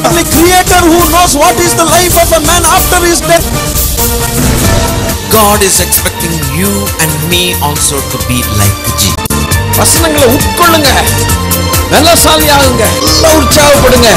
only creator who knows what is the life of a man after his death. God is expecting you and me also to be like Jesus. வசனங்களை உட்கொள்ளுங்க பலசாலி ஆகுங்க எல்லாம் உற்சாகப்படுங்க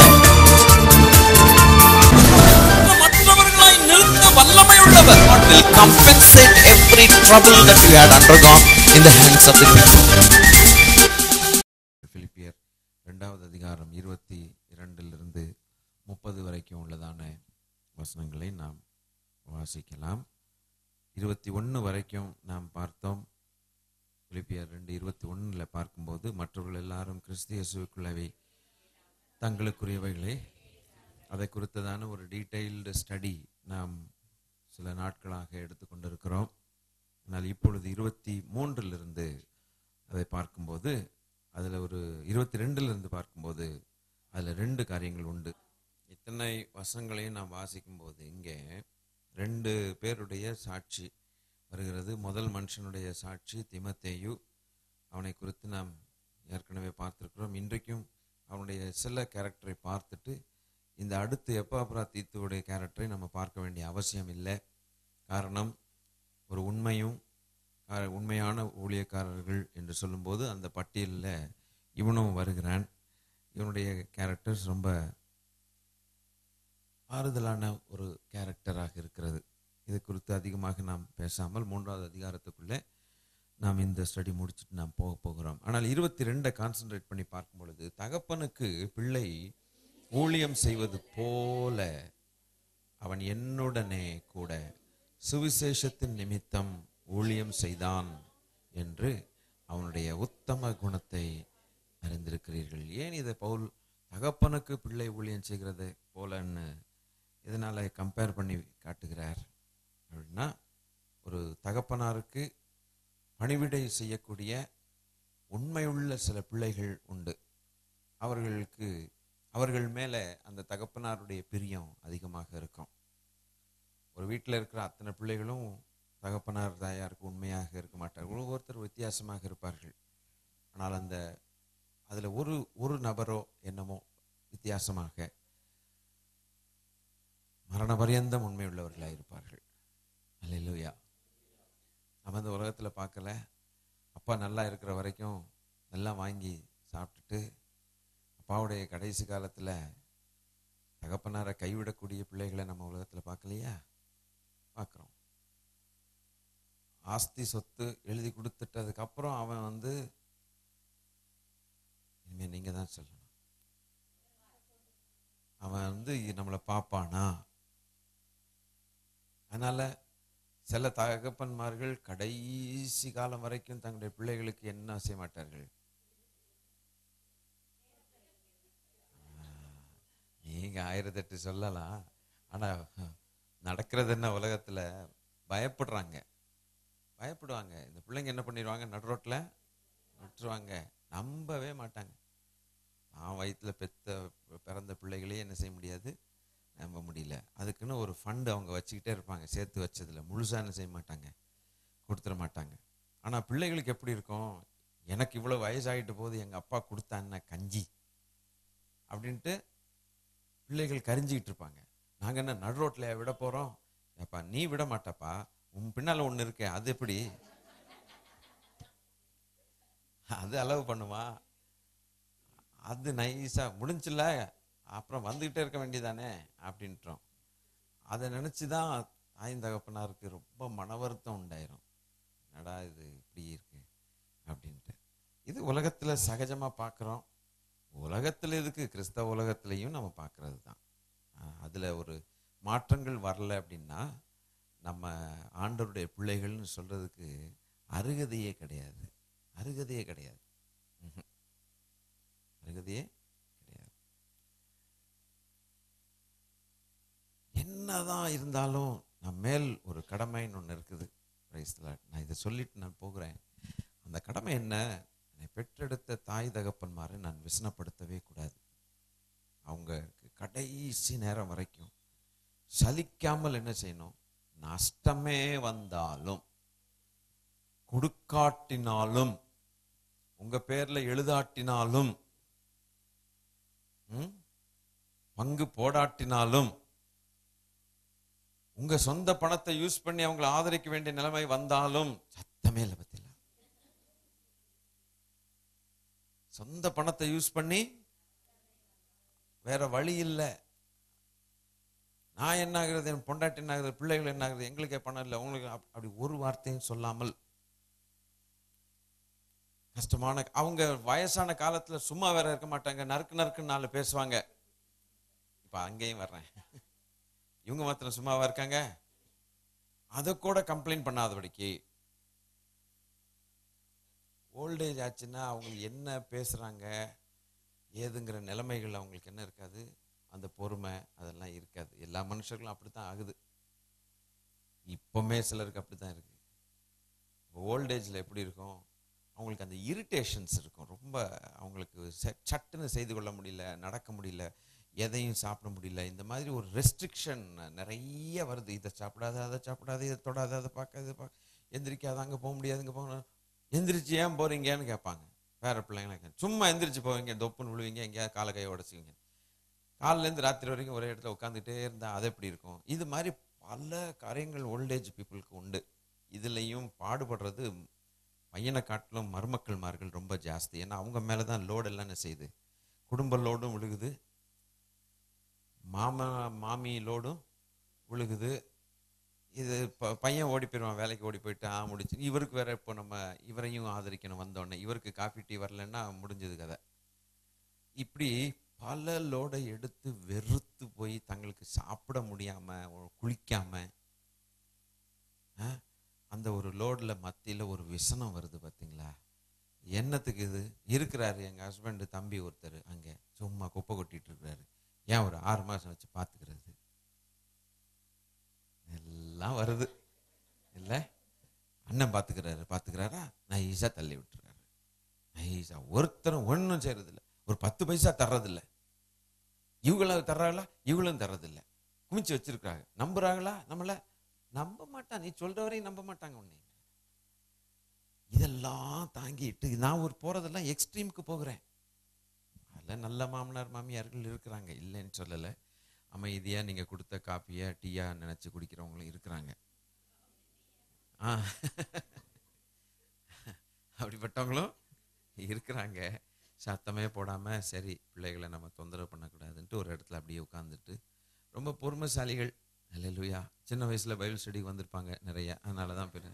மற்றவர்களாய் நிறுத்த வல்லமை உள்ளவர் God will compensate every trouble that you had undergone in the hands of the people. பிலிப்பியர் இரண்டாவது அதிகாரம் இருபத்தி இரண்டிலிருந்து முப்பது வரைக்கும் உள்ளதான வசனங்களை நாம் வாசிக்கலாம் இருபத்தி ஒன்று வரைக்கும் நாம் பார்த்தோம் பிலிப்பியர் ரெண்டு இருபத்தி ஒன்றில் பார்க்கும்போது மற்றவர்கள் எல்லாரும் கிறிஸ்து இயேசுவுக்குள்ளவே தங்களுக்குரியவைகளே அதை குறித்ததான ஒரு டீட்டெயில்டு ஸ்டடி நாம் சில நாட்களாக எடுத்துக்கொண்டிருக்கிறோம் ஆனால் இப்பொழுது இருபத்தி மூன்றிலிருந்து அதை பார்க்கும்போது அதில் ஒரு இருபத்தி ரெண்டுலேருந்து பார்க்கும்போது அதில் ரெண்டு காரியங்கள் உண்டு இத்தனை வசனங்களையும் நாம் வாசிக்கும்போது இங்கே ரெண்டு பேருடைய சாட்சி வருகிறது முதல் மனுஷனுடைய சாட்சி திமத்தேயு அவனை குறித்து நாம் ஏற்கனவே பார்த்துருக்கிறோம் இன்றைக்கும் அவனுடைய சில கேரக்டரை பார்த்துட்டு இந்த அடுத்து எப்பாப்ரா தீத்துவுடைய கேரக்டரை நம்ம பார்க்க வேண்டிய அவசியம் இல்லை காரணம் ஒரு உண்மையும் கா- உண்மையான ஊழியக்காரர்கள் என்று சொல்லும்போது அந்த பட்டியலில் இவனும் வருகிறான் இவனுடைய கேரக்டர்ஸ் ரொம்ப ஆறுதலான ஒரு கேரக்டராக இருக்கிறது இது குறித்து அதிகமாக நாம் பேசாமல் மூன்றாவது அதிகாரத்துக்குள்ளே நாம் இந்த ஸ்டடி முடிச்சுட்டு நாம் போக போகிறோம் ஆனால் இருபத்தி ரெண்டை கான்சென்ட்ரேட் பண்ணி பார்க்கும் பொழுது தகப்பனுக்கு பிள்ளை ஊழியம் செய்வது போல அவன் என்னுடனே கூட சுவிசேஷத்தின் நிமித்தம் ஊழியம் செய்தான் என்று அவனுடைய உத்தம குணத்தை அறிந்திருக்கிறீர்கள் ஏன் இதை பவுல் தகப்பனுக்கு பிள்ளை ஊழியம் செய்கிறது போலன்னு இதனால் கம்பேர் பண்ணி காட்டுகிறார் அப்படின்னா ஒரு தகப்பனாருக்கு பணிவிடை செய்யக்கூடிய உண்மையுள்ள சில பிள்ளைகள் உண்டு அவர்களுக்கு அவர்கள் மேலே அந்த தகப்பனாருடைய பிரியம் அதிகமாக இருக்கும் ஒரு வீட்டில் இருக்கிற அத்தனை பிள்ளைகளும் தகப்பனார் தாயாருக்கு உண்மையாக இருக்க மாட்டார்கள் ஒவ்வொருத்தர் வித்தியாசமாக இருப்பார்கள் ஆனால் அந்த அதில் ஒரு ஒரு நபரோ என்னமோ வித்தியாசமாக மரண பரியந்தம் உண்மை உள்ளவர்களாக இருப்பார்கள் அல்லையா நம்ம இந்த உலகத்தில் பார்க்கல அப்பா நல்லா இருக்கிற வரைக்கும் நல்லா வாங்கி சாப்பிட்டுட்டு அப்பாவுடைய கடைசி காலத்தில் தகப்பனாரை கைவிடக்கூடிய பிள்ளைகளை நம்ம உலகத்தில் பார்க்கலையா பார்க்குறோம் ஆஸ்தி சொத்து எழுதி கொடுத்துட்டதுக்கப்புறம் அவன் வந்து இனிமேல் நீங்கள் தான் சொல்லணும் அவன் வந்து நம்மளை பார்ப்பானா அதனால் சில தகப்பன்மார்கள் கடைசி காலம் வரைக்கும் தங்களுடைய பிள்ளைகளுக்கு என்ன செய்ய மாட்டார்கள் நீங்க ஆயிரத்தெட்டு சொல்லலாம் ஆனா நடக்கிறது என்ன உலகத்துல பயப்படுறாங்க பயப்படுவாங்க இந்த பிள்ளைங்க என்ன பண்ணிடுவாங்க நடு ரோட்ல விட்டுருவாங்க நம்பவே மாட்டாங்க நான் வயிற்றுல பெத்த பிறந்த பிள்ளைகளே என்ன செய்ய முடியாது நம்ப முடியல அதுக்குன்னு ஒரு ஃபண்டு அவங்க வச்சுக்கிட்டே இருப்பாங்க சேர்த்து வச்சதுல முழுசா என்ன செய்ய மாட்டாங்க கொடுத்துட மாட்டாங்க ஆனா பிள்ளைகளுக்கு எப்படி இருக்கும் எனக்கு இவ்வளவு வயசாகிட்டு போது எங்க அப்பா கொடுத்தான்னா கஞ்சி அப்படின்ட்டு பிள்ளைகள் கரிஞ்சிக்கிட்டு இருப்பாங்க நாங்க என்ன நடு ரோட்ல விட போறோம் ஏப்பா நீ விட மாட்டப்பா உன் பின்னால ஒண்ணு இருக்கே அது எப்படி அது அளவு பண்ணுமா அது நைஸா முடிஞ்சுல அப்புறம் வந்துகிட்டே இருக்க வேண்டியதானே அப்படின்றோம் அதை நினைச்சு தான் தாயின் தகப்பனாருக்கு ரொம்ப மன வருத்தம் உண்டாயிரும் என்னடா இது இப்படி இருக்கு அப்படின்ட்டு இது உலகத்துல சகஜமா பார்க்குறோம் உலகத்துல எதுக்கு கிறிஸ்தவ உலகத்திலையும் நம்ம பார்க்கறது தான் அஹ் அதுல ஒரு மாற்றங்கள் வரல அப்படின்னா நம்ம ஆண்டவருடைய பிள்ளைகள்னு சொல்றதுக்கு அருகதையே கிடையாது அருகதையே கிடையாது ம்ஹும். அருகதையே கிடையாது என்னதான் இருந்தாலும் நம்ம மேல் ஒரு கடமைன்னு ஒன்று இருக்குது Praise the Lord. நான் இதை சொல்லிட்டு நான் போகிறேன் அந்த கடமை என்ன என்னை பெற்றெடுத்த தாய் தகப்பன்மாரை நான் விசனப்படுத்தவே கூடாது அவங்க கடைசி நேரம் வரைக்கும் சலிக்காமல் என்ன செய்யணும் நஷ்டமே வந்தாலும் கொடுக்காட்டினாலும் உங்க பேர்ல எழுதாட்டினாலும் ம்? பங்கு போடாட்டினாலும் உங்க சொந்த பணத்தை யூஸ் பண்ணி அவங்களை ஆதரிக்க வேண்டிய நிலைமை வந்தாலும் சத்தமே இல்லை பத்தில சொந்த பணத்தை யூஸ் பண்ணி வேற வழி இல்லை நான் என்ன ஆகுறது என் பொண்டாட்டி என்ன ஆகுது பிள்ளைகள் என்ன ஆகுது எங்களுக்கே பணம் இல்லை உங்களுக்கு அப்- அப்படி ஒரு வார்த்தையும் சொல்லாமல் கஷ்டமான அவங்க வயசான காலத்துல சும்மா வேற இருக்க மாட்டாங்க நறுக்கு நறுக்குன்னு நாலு பேசுவாங்க இப்ப அங்கேயும் வர்றேன் இவங்க மாத்திரம் சும்மாவா இருக்காங்க அதை கூட கம்ப்ளைண்ட் பண்ணாதபடிக்கு ஓல்டேஜ் ஆச்சுன்னா அவங்க என்ன பேசுறாங்க ஏதுங்கிற நிலைமைகள் அவங்களுக்கு என்ன இருக்காது அந்த பொறுமை அதெல்லாம் இருக்காது எல்லா மனுஷர்களும் அப்படித்தான் ஆகுது இப்பவுமே சிலருக்கு அப்படித்தான் இருக்கு ஓல்டேஜில் எப்படி இருக்கும் அவங்களுக்கு அந்த இரிட்டேஷன்ஸ் இருக்கும் ரொம்ப அவங்களுக்கு ச- சட்டுன்னு செய்து கொள்ள முடியல நடக்க முடியல எதையும் சாப்பிட முடியல இந்த மாதிரி ஒரு ரெஸ்ட்ரிக்ஷன் நிறைய வருது இதை சாப்பிடாத அதை சாப்பிடாத இதை தொடாத அதை பார்க்காத இதை பார்க்க எந்திரிக்காத அங்கே போக முடியாது இங்கே போக எந்திரிச்சு ஏன் போறீங்கன்னு கேட்பாங்க வேற பிள்ளைங்களை கேட்க- சும்மா எந்திரிச்சு போவீங்க தொப்புன்னு விழுவீங்க எங்கேயாவது காலை கையை உடச்சிங்க காலிலேருந்து ராத்திரி வரைக்கும் ஒரே இடத்துல உட்காந்துட்டே இருந்தால் அது எப்படி இருக்கும் இது மாதிரி பல காரியங்கள் ஓல்டேஜ் பீப்புளுக்கு உண்டு இதுலேயும் பாடுபடுறது பையனை காட்டிலும் மருமக்கள்மார்கள் ரொம்ப ஜாஸ்தி ஏன்னா அவங்க மேலே தான் லோடு எல்லாம் என்ன செய்யுது குடும்ப லோடும் விழுகுது மாமா மாமி லோடும் விழுகுது இது ப- பையன் ஓடி போயிடுவான் வேலைக்கு ஓடி போயிட்டு ஆ முடிச்சு இவருக்கு வேற இப்போ நம்ம இவரையும் ஆதரிக்கணும் வந்தோடனே இவருக்கு காஃபி டீ வரலன்னா முடிஞ்சது கதை இப்படி பல லோடை எடுத்து வெறுத்து போய் தங்களுக்கு சாப்பிட முடியாம ஒரு குளிக்காம ஆ, அந்த ஒரு லோட்ல மத்தியில ஒரு விசனம் வருது பாத்தீங்களா என்னத்துக்கு இது இருக்கிறாரு எங்க ஹஸ்பண்ட் தம்பி ஒருத்தர் அங்க சும்மா குப்பை கொட்டிட்டு இருக்கிறாரு ஏன் ஒரு ஆறு மாசம் வச்சு பாத்துக்கிறது எல்லாம் வருது இல்ல அண்ணன் பாத்துக்கிறாரு பாத்துக்கிறாரா நைஸா தள்ளி விட்டுறாரு நைஸா ஒருத்தரும் ஒன்றும் செய்யறதில்ல ஒரு பத்து பைசா தர்றதில்ல இவங்களும் தர்றாங்களா இவங்களும் தர்றதில்ல குமிச்சு வச்சிருக்காங்க நம்புறாங்களா நம்மள நம்ப மாட்டான் நீ சொல்ற வரையும் நம்ப மாட்டாங்க உன்னை இதெல்லாம் தாங்கிட்டு நான் ஒரு போறதெல்லாம் எக்ஸ்ட்ரீமுக்கு போகிறேன் அதில் நல்ல மாமனார் மாமியார்கள் இருக்கிறாங்க இல்லைன்னு சொல்லலை அமைதியா நீங்க கொடுத்த காப்பியா டீயா நினைச்சு குடிக்கிறவங்களும் இருக்கிறாங்க ஆ அப்படிப்பட்டவங்களும் இருக்கிறாங்க சத்தமே போடாம சரி பிள்ளைகளை நம்ம தொந்தரவு பண்ணக்கூடாதுன்ட்டு ஒரு இடத்துல அப்படியே உட்காந்துட்டு ரொம்ப பொறுமைசாலிகள் அல்லேலூயா சின்ன வயசுல பைபிள் ஸ்டடி வந்திருப்பாங்க நிறைய அதனால தான் பெரு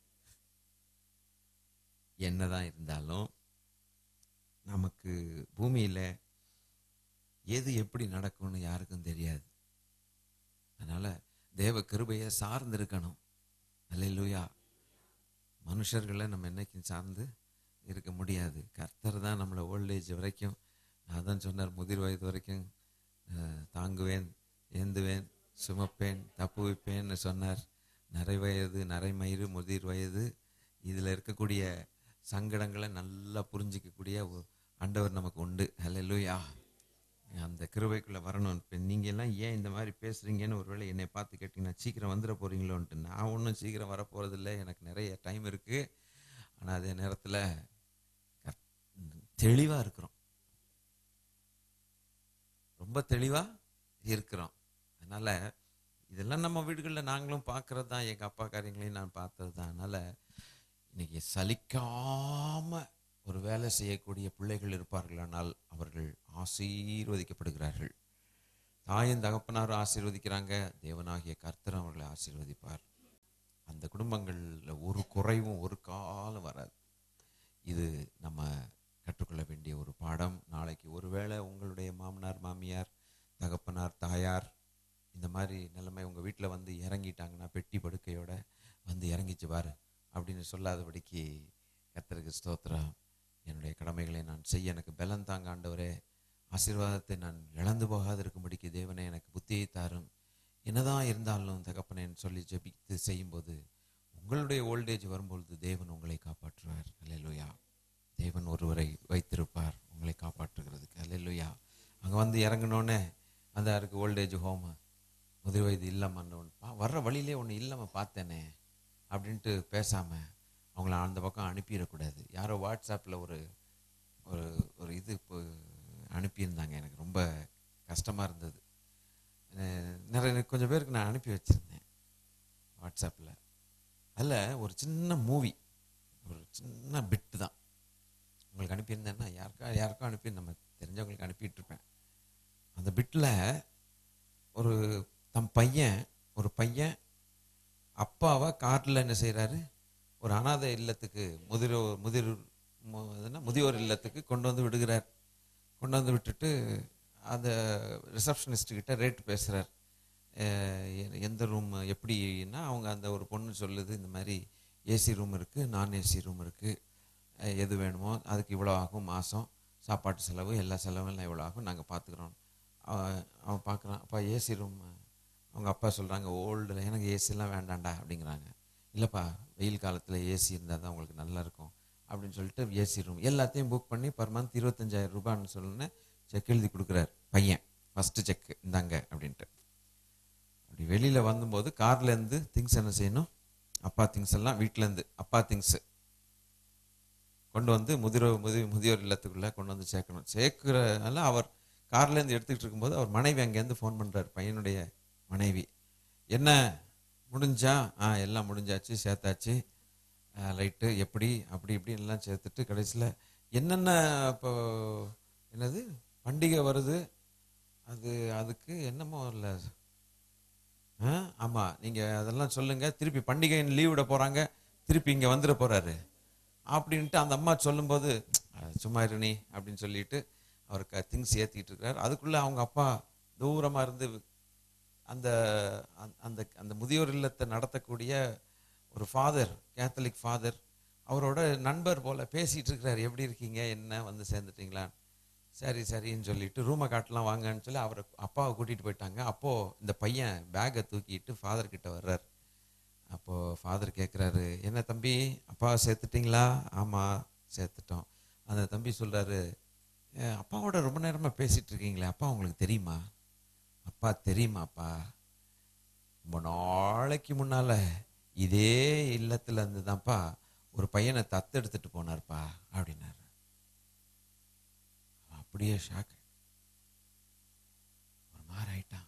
என்னதான் இருந்தாலும் நமக்கு பூமியில எது எப்படி நடக்கும்னு யாருக்கும் தெரியாது அதனால தேவ கிருபையை சார்ந்து இருக்கணும் அல்லேலூயா மனுஷர்களை நம்ம என்னைக்கும் சார்ந்து இருக்க முடியாது கர்த்தர் தான் நம்மளை ஓல்டேஜ் வரைக்கும் அதான் சொன்னார் முதிர் வயது வரைக்கும் அஹ், தாங்குவேன் ஏந்துவேன் சுமப்பேன் தப்புவிப்பேன்னு சொன்னார் நரை வயது நரைமயிறு முதிர் வயது இதில் இருக்கக்கூடிய சங்கடங்களை நல்லா புரிஞ்சிக்கக்கூடிய ஒரு ஆண்டவர் நமக்கு உண்டு ஹalleluya அந்த கிருபைக்குள்ள வரணும் இப்போ நீங்கள் எல்லாம் ஏன் இந்த மாதிரி பேசுறீங்கன்னு ஒருவேளை என்னை பார்த்து கேட்டிங்கன்னா சீக்கிரம் வந்துட போறீங்களோன்ட்டு நான் ஒன்றும் சீக்கிரம் வரப்போறதில்ல எனக்கு நிறைய டைம் இருக்கு ஆனால் அதே நேரத்தில் தெளிவாக இருக்கிறோம் ரொம்ப தெளிவாக இருக்கிறோம் அதனால இதெல்லாம் நம்ம வீடுகளில் நாங்களும் பார்க்கறது தான் எங்கள் அப்பா காரியங்களையும் நான் பார்த்தது தான் அதனால இன்னைக்கு சலிக்காம ஒரு வேலை செய்யக்கூடிய பிள்ளைகள் இருப்பார்களானால் அவர்கள் ஆசீர்வதிக்கப்படுகிறார்கள் தாயும் தகப்பனாரும் ஆசீர்வதிக்கிறாங்க தேவனாகிய கர்த்தரும் அவர்களை ஆசீர்வதிப்பார் அந்த குடும்பங்களில் ஒரு குறைவும் ஒரு காலம் வராது இது நம்ம கற்றுக்கொள்ள வேண்டிய ஒரு பாடம் நாளைக்கு ஒருவேளை உங்களுடைய மாமனார் மாமியார் தகப்பனார் தாயார் இந்த மாதிரி நிலைமை உங்கள் வீட்டில் வந்து இறங்கிட்டாங்கன்னா பெட்டி படுக்கையோட வந்து இறங்கிச்சு பாரு அப்படின்னு சொல்லாதபடிக்கு கர்த்தருக்கு ஸ்தோத்திரம் என்னுடைய கடமைகளை நான் செய்ய எனக்கு பலன் தாங்க ஆண்டவரே ஆசீர்வாதத்தை நான் இழந்து போகாதிருக்கும்படிக்கு தேவனே எனக்கு புத்தியை தாரும் என்னதான் இருந்தாலும் தகப்பனேன்னு சொல்லி ஜெபித்து செய்யும்போது உங்களுடைய ஓல்டேஜ் வரும்பொழுது தேவன் உங்களை காப்பாற்றுவார் அல்லேலூயா தேவன் ஒருவரை வைத்திருப்பார் உங்களை காப்பாற்றுகிறதுக்கு அல்லேலூயா அங்கே வந்து இறங்கினோடனே அந்த இருக்கு ஓல்டேஜ் ஹோம் முதிர் வயது இல்லைம்மான்னு ஒன்று வர்ற வழியிலே ஒன்று இல்லைம்மா பார்த்தேனே அப்படின்ட்டு பேசாமல் அவங்கள அந்த பக்கம் அனுப்பிடக்கூடாது யாரோ வாட்ஸ்அப்பில் ஒரு ஒரு ஒரு இது இப்போ அனுப்பியிருந்தாங்க எனக்கு ரொம்ப கஷ்டமாக இருந்தது அஹ் நிறைய கொஞ்சம் பேருக்கு நான் அனுப்பி வச்சுருந்தேன் வாட்ஸ்அப்பில் அதில் ஒரு சின்ன மூவி ஒரு சின்ன பிட்டு தான் உங்களுக்கு அனுப்பியிருந்தேன்னா யாருக்கா யாருக்கோ அனுப்பி நம்ம தெரிஞ்சவங்களுக்கு அனுப்பிட்டு இருப்பேன் அந்த பிட்டில் ஒரு தம் பையன் ஒரு பையன் அப்பாவை காட்டில் என்ன செய்கிறாரு ஒரு அனாதை இல்லத்துக்கு முதிரோர் முதிர் மு- அது என்ன முதியோர் இல்லத்துக்கு கொண்டு வந்து விடுகிறார் கொண்டு வந்து விட்டுட்டு அந்த ரிசப்ஷனிஸ்ட் கிட்ட ரேட் பேசுகிறார் எந்த ரூம் எப்படின்னா அவங்க அந்த ஒரு பொண்ணு சொல்லுது இந்த மாதிரி ஏசி ரூம் இருக்குது நான் ஏசி ரூம் இருக்குது எது வேணுமோ அதுக்கு இவ்வளோ ஆகும் மாதம் சாப்பாட்டு செலவு எல்லா செலவும் எல்லாம் இவ்வளோ ஆகும் நாங்கள் பார்த்துக்குறோம் அவன் அவன் பார்க்குறான் அப்பா ஏசி ரூம் அவங்க அப்பா சொல்கிறாங்க ஓல்டில் எனக்கு ஏசிலாம் வேண்டாம்டா அப்படிங்கிறாங்க இல்லைப்பா வெயில் காலத்தில் ஏசி இருந்தால் தான் உங்களுக்கு நல்லா இருக்கும் அப்படின்னு சொல்லிட்டு ஏசி ரூம் எல்லாத்தையும் புக் பண்ணி பர் மந்த் இருபத்தஞ்சாயிரம் ரூபான்னு சொல்லுன்னு செக் எழுதி கொடுக்குறாரு பையன் ஃபஸ்ட்டு செக் இந்தாங்க அப்படின்ட்டு அப்படி வெளியில் வந்தபோது கார்லேருந்து திங்ஸ் என்ன செய்யணும் அப்பா திங்ஸ் எல்லாம் வீட்டிலேருந்து அப்பா திங்ஸு கொண்டு வந்து முதியோர் முதி முதியோர் இல்லத்துக்குள்ளே கொண்டு வந்து சேர்க்கணும் சேர்க்கிறனால அவர் கார்லேருந்து எடுத்துக்கிட்டு இருக்கும்போது அவர் மனைவி அங்கேருந்து ஃபோன் பண்ணுறாரு பையனுடைய மனைவி என்ன முடிஞ்சா ஆ எல்லாம் முடிஞ்சாச்சு சேர்த்தாச்சு ரைட்டு எப்படி அப்படி இப்படி எல்லாம் சேர்த்துட்டு கடைசியில் என்னென்ன இப்போ என்னது பண்டிகை வருது அது அதுக்கு என்னமோ இல்லை ஆ ஆமாம் நீங்கள் அதெல்லாம் சொல்லுங்கள் திருப்பி பண்டிகை லீவ் விட போகிறாங்க திருப்பி இங்கே வந்துட போகிறாரு அப்படின்ட்டு அந்த அம்மா சொல்லும்போது "அட, சும்மா இரு நீ அப்படின்னு சொல்லிட்டு அவருக்கு திங்ஸ் ஏற்றிக்கிட்டு இருக்கிறார் அதுக்குள்ளே அவங்க அப்பா தூரமாக இருந்து அந்த அந்த- அந்த அந்த முதியோர் இல்லத்தை நடத்தக்கூடிய ஒரு ஃபாதர் கேத்தலிக் ஃபாதர் அவரோட நண்பர் போல பேசிகிட்டு இருக்கிறார் எப்படி இருக்கீங்க என்ன வந்து சேர்ந்துட்டீங்களா சரி சரின்னு சொல்லிட்டு ரூமை காட்டலாம் வாங்கன்னு சொல்லி அவரை அப்பாவை கூட்டிகிட்டு போயிட்டாங்க அப்போது இந்த பையன் பேக்கை தூக்கிட்டு ஃபாதர் கிட்ட வர்றார் அப்போது ஃபாதர் கேட்குறாரு என்ன தம்பி அப்பாவை சேர்த்துட்டிங்களா ஆமாம் சேர்த்துட்டோம் அந்த தம்பி சொல்கிறாரு அப்பாவோட ரொம்ப நேரமாக பேசிகிட்டு இருக்கீங்களே அப்பா உங்களுக்கு தெரியுமா அப்பா தெரியுமாப்பா ரொம்ப நாளைக்கு முன்னால் இதே இல்லத்துல இருந்து தான்ப்பா ஒரு பையனை தத்தெடுத்துட்டு போனார்ப்பா அப்படின்னாரு அவன் அப்படியே ஷாக் ஒரு மாதிரி ஆயிட்டான்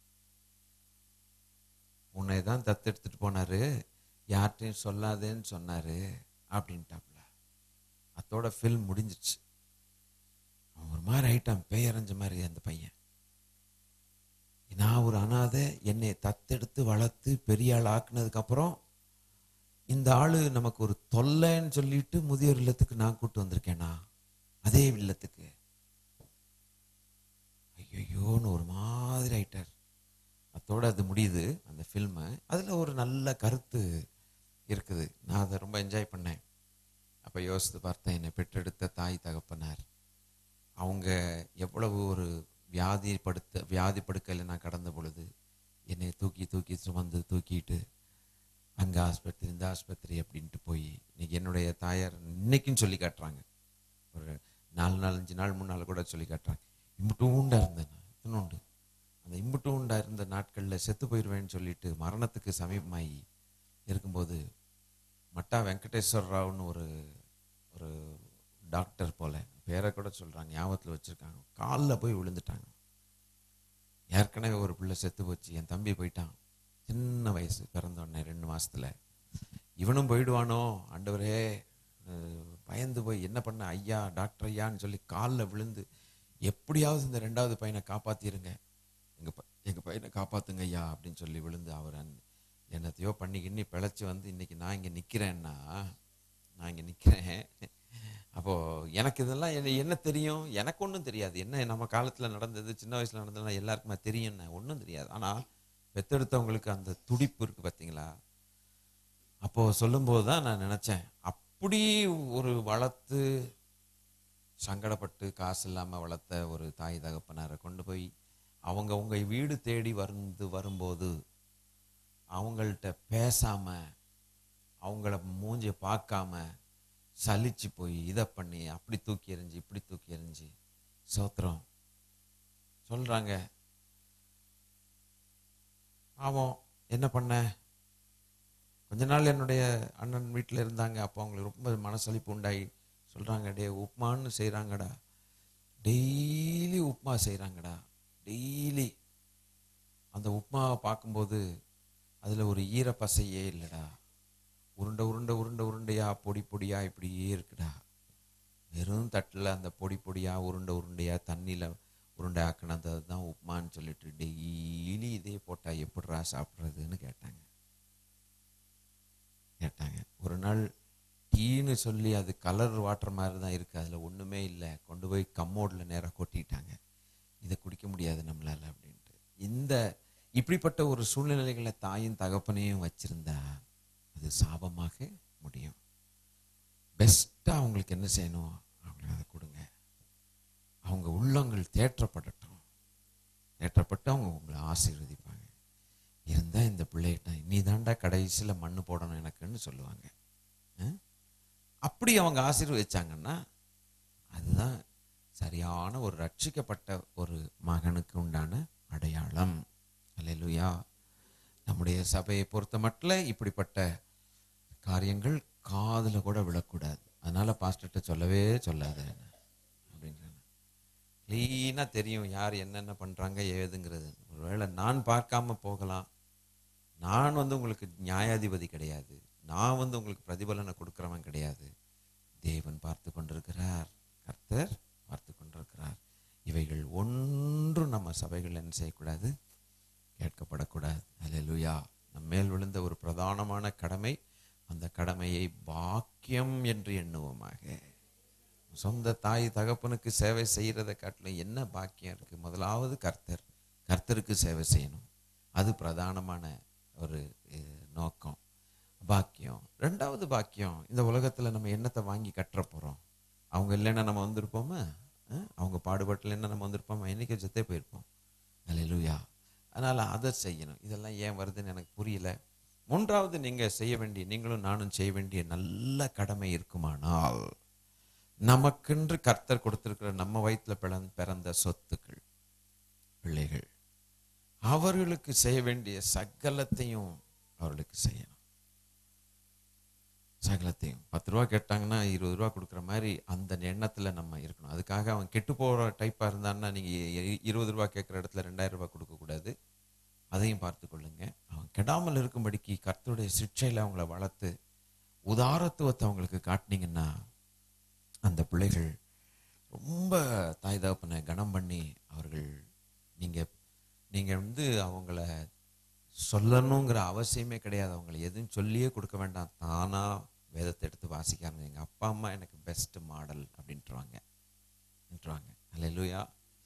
உன்னை தான் தத்தெடுத்துட்டு போனாரு யார்கிட்டையும் சொல்லாதேன்னு சொன்னாரு அப்படின்ட்டாப்புல அத்தோட ஃபில்ம் முடிஞ்சிருச்சு அவன் ஒரு மாதிரி ஆயிட்டான் பேயறைஞ்ச மாதிரி அந்த பையன் நான் ஒரு அனாதை என்னை தத்தெடுத்து வளர்த்து பெரிய ஆள் ஆக்குனதுக்கு அப்புறம் இந்த ஆளு நமக்கு ஒரு தொல்லைன்னு சொல்லிட்டு முதியோர் இல்லத்துக்கு நான் கூட்டு வந்திருக்கேனா அதே இல்லத்துக்கு ஐயோன்னு ஒரு மாதிரி ஆயிட்டார் அத்தோட அது முடியுது அந்த ஃபில்மு அதில் ஒரு நல்ல கருத்து இருக்குது நான் அதை ரொம்ப என்ஜாய் பண்ணேன் அப்போ யோசித்து பார்த்தேன் என்னை பெற்றெடுத்த தாய் தகப்பனார் அவங்க எவ்வளவு ஒரு வியாதி படுத்த வியாதி படுக்கையில் நான் கடந்த பொழுது என்னை தூக்கி தூக்கி சுமந்து தூக்கிட்டு அங்கே ஆஸ்பத்திரி இந்த ஆஸ்பத்திரி அப்படின்ட்டு போய் இன்னைக்கு என்னுடைய தாயார் இன்னைக்கும் சொல்லி காட்டுறாங்க ஒரு நாலு நாலஞ்சு நாள் முன்னால் கூட சொல்லி காட்டுறாங்க இம்புட்டூண்டா இருந்தேன் நான் இத்தினோண்டு அந்த இம்புட்டூண்டா இருந்த நாட்களில் செத்து போயிடுவேன்னு சொல்லிட்டு மரணத்துக்கு சமீபமாகி இருக்கும்போது மட்டா வெங்கடேஸ்வர ராவ்னு ஒரு ஒரு டாக்டர் போல பேரை கூட சொல்கிறாங்க ஞாபகத்தில் வச்சுருக்காங்க காலில் போய் விழுந்துட்டாங்க ஏற்கனவே ஒரு பிள்ளை செத்து போச்சு என் தம்பி போயிட்டான் சின்ன வயசு பிறந்த உடனே ரெண்டு மாசத்துல இவனும் போயிடுவானோ ஆண்டவரே அஹ், பயந்து போய் என்ன பண்ண ஐயா டாக்டர் ஐயான்னு சொல்லி காலில் விழுந்து எப்படியாவது இந்த ரெண்டாவது பையனை காப்பாத்திருங்க எங்க ப எங்க பையனை காப்பாத்துங்க ஐயா அப்படின்னு சொல்லி விழுந்து அவர் அன்- என்னத்தையோ பண்ணி கிண்ணி பிழைச்சி வந்து இன்னைக்கு நான் இங்கே நிற்கிறேன்னா நான் இங்கே நிற்கிறேன் அப்போது எனக்கு இதெல்லாம் என்ன என்ன தெரியும் எனக்கு ஒன்றும் தெரியாது என்ன நம்ம காலத்தில் நடந்தது சின்ன வயசில் நடந்ததுலாம் எல்லாருக்குமே தெரியும் ஒன்றும் தெரியாது ஆனால் பெத்தெடுத்தவங்களுக்கு அந்த துடிப்பு இருக்குது பார்த்தீங்களா அப்போது சொல்லும்போது தான் நான் நினச்சேன் அப்படி ஒரு வளர்த்து சங்கடப்பட்டு காசு இல்லாமல் வளர்த்த ஒரு தாய் தகப்பனாரை கொண்டு போய் அவங்க உங்க வீடு தேடி வந்து வரும்போது அவங்கள்ட்ட பேசாம அவங்கள மூஞ்சிய பார்க்காம சலிச்சு போய் இதை பண்ணி அப்படி தூக்கி எறிஞ்சு இப்படி தூக்கி எறிஞ்சு சோத்திரம் சொல்றாங்க ஆமாம் என்ன பண்ண கொஞ்ச நாள் என்னுடைய அண்ணன் வீட்டில் இருந்தாங்க அப்போ அவங்களுக்கு ரொம்ப மனசளிப்பு உண்டாகி சொல்கிறாங்க டே உப்மான்னு செய்கிறாங்கடா டெய்லி உப்மா செய்கிறாங்கடா டெய்லி அந்த உப்புமாவை பார்க்கும்போது அதில் ஒரு ஈரப்பசையே இல்லைடா உருண்டை உருண்டை உருண்டை உருண்டையா பொடி பொடியா இப்படியே இருக்குடா வெறும் தட்டில் அந்த பொடி பொடியா உருண்டை உருண்டையா தண்ணியில் உருண்டை ஆக்கினது தான் உப்புமான்னு சொல்லிட்டு டெய்லி இதே போட்டால் எப்படிரா சாப்பிட்றதுன்னு கேட்டாங்க கேட்டாங்க ஒரு நாள் டீன்னு சொல்லி அது கலர் வாட்டர் மாதிரி தான் இருக்குது அதில் ஒன்றுமே இல்லை கொண்டு போய் கம்மோடில் நேராக கொட்டிட்டாங்க இதை குடிக்க முடியாது நம்மளால் அப்படின்ட்டு இந்த இப்படிப்பட்ட ஒரு சூழ்நிலைகளை தாயும் தகப்பனையும் வச்சிருந்தா அது சாபமாக முடியும் பெஸ்ட்டாக அவங்களுக்கு என்ன செய்யணும் அவங்களுக்கு அதை கொடுங்க அவங்க உள்ளங்கள் தேற்றப்படட்டும் தேற்றப்பட்டு அவங்க உங்களை ஆசீர்வதிப்பாங்க இருந்தால் இந்த பிள்ளைகிட்ட நீ தாண்டா கடைசியில் மண்ணு போடணும் எனக்குன்னு சொல்லுவாங்க அஹ்? அப்படி அவங்க ஆசீர்வதிச்சாங்கன்னா அதுதான் சரியான ஒரு ரட்சிக்கப்பட்ட ஒரு மகனுக்கு உண்டான அடையாளம் அல்லேலூயா நம்முடைய சபையை பொறுத்த மட்டும் இப்படிப்பட்ட காரியங்கள் காதுல கூட விழக்கூடாது அதனால பாஸ்டர்கிட்ட சொல்லவே சொல்லாத அப்படின்னு க்ளீனாக தெரியும் யார் என்னென்ன பண்ணுறாங்க ஏதுங்கிறது ஒருவேளை நான் பார்க்காம போகலாம் நான் வந்து உங்களுக்கு நியாயாதிபதி கிடையாது நான் வந்து உங்களுக்கு பிரதிபலனை கொடுக்குறவன் கிடையாது தேவன் பார்த்து கொண்டிருக்கிறார் கர்த்தர் பார்த்து கொண்டிருக்கிறார் இவைகள் ஒன்றும் நம்ம சபைகள் என்ன செய்யக்கூடாது கேட்கப்படக்கூடாது அல்லேலூயா நம்ம மேல் விழுந்த ஒரு பிரதானமான கடமை அந்த கடமையை பாக்கியம் என்று எண்ணுவோமாக சொந்த தாய் தகப்பனுக்கு சேவை செய்கிறதை காட்டிலும் என்ன பாக்கியம் இருக்கு முதலாவது கர்த்தர் கர்த்தருக்கு சேவை செய்யணும் அது பிரதானமான ஒரு அஹ், நோக்கம் பாக்கியம் ரெண்டாவது பாக்கியம் இந்த உலகத்துல நம்ம என்னத்தை வாங்கி கட்டுற போறோம் அவங்க இல்லைன்னா நம்ம வந்திருப்போமா அஹ், அவங்க பாடுபட்டலைன்னா நம்ம வந்திருப்போமா என்னைக்கு செத்தே போயிருப்போம் அல்லேலூயா அதனால அதை செய்யணும் இதெல்லாம் ஏன் வருதுன்னு எனக்கு புரியல மூன்றாவது நீங்க செய்ய வேண்டிய நீங்களும் நானும் செய்ய வேண்டிய நல்ல கடமை இருக்குமானால் நமக்கென்று கர்த்தர் கொடுத்திருக்கிற நம்ம வயிற்றுல பிறந்த பிறந்த சொத்துக்கள் பிள்ளைகள் அவர்களுக்கு செய்ய வேண்டிய சகலத்தையும் அவர்களுக்கு செய்யணும் சகலத்தையும் பத்து ரூபா கேட்டாங்கன்னா இருபது ரூபா கொடுக்குற மாதிரி அந்த எண்ணத்துல நம்ம இருக்கணும் அதுக்காக அவன் கெட்டு போகிற டைப்பாக இருந்தான்னா நீங்க இ- இருபது ரூபா கேட்குற இடத்துல ரெண்டாயிரம் ரூபாய் கொடுக்கக்கூடாது அதையும் பார்த்து கொள்ளுங்க அவன் கெடாமல் இருக்கும்படிக்கு கர்த்தருடைய சிக்ஷையில் அவங்கள வளர்த்து உதாரத்துவத்தை அவங்களுக்கு காட்டினீங்கன்னா அந்த பிள்ளைகள் ரொம்ப தாய் தகப்பனை கனம் பண்ணி அவர்கள் நீங்க நீங்க வந்து அவங்கள சொல்லணுங்கிற அவசியமே கிடையாது அவங்கள எதுவும் சொல்லியே கொடுக்க வேண்டாம் தானா வேதத்தை எடுத்து வாசிக்காங்க எங்க அப்பா அம்மா எனக்கு பெஸ்ட் மாடல் அப்படின்ட்டுருவாங்க அப்படின்ட்டுருவாங்க அல்லேலூயா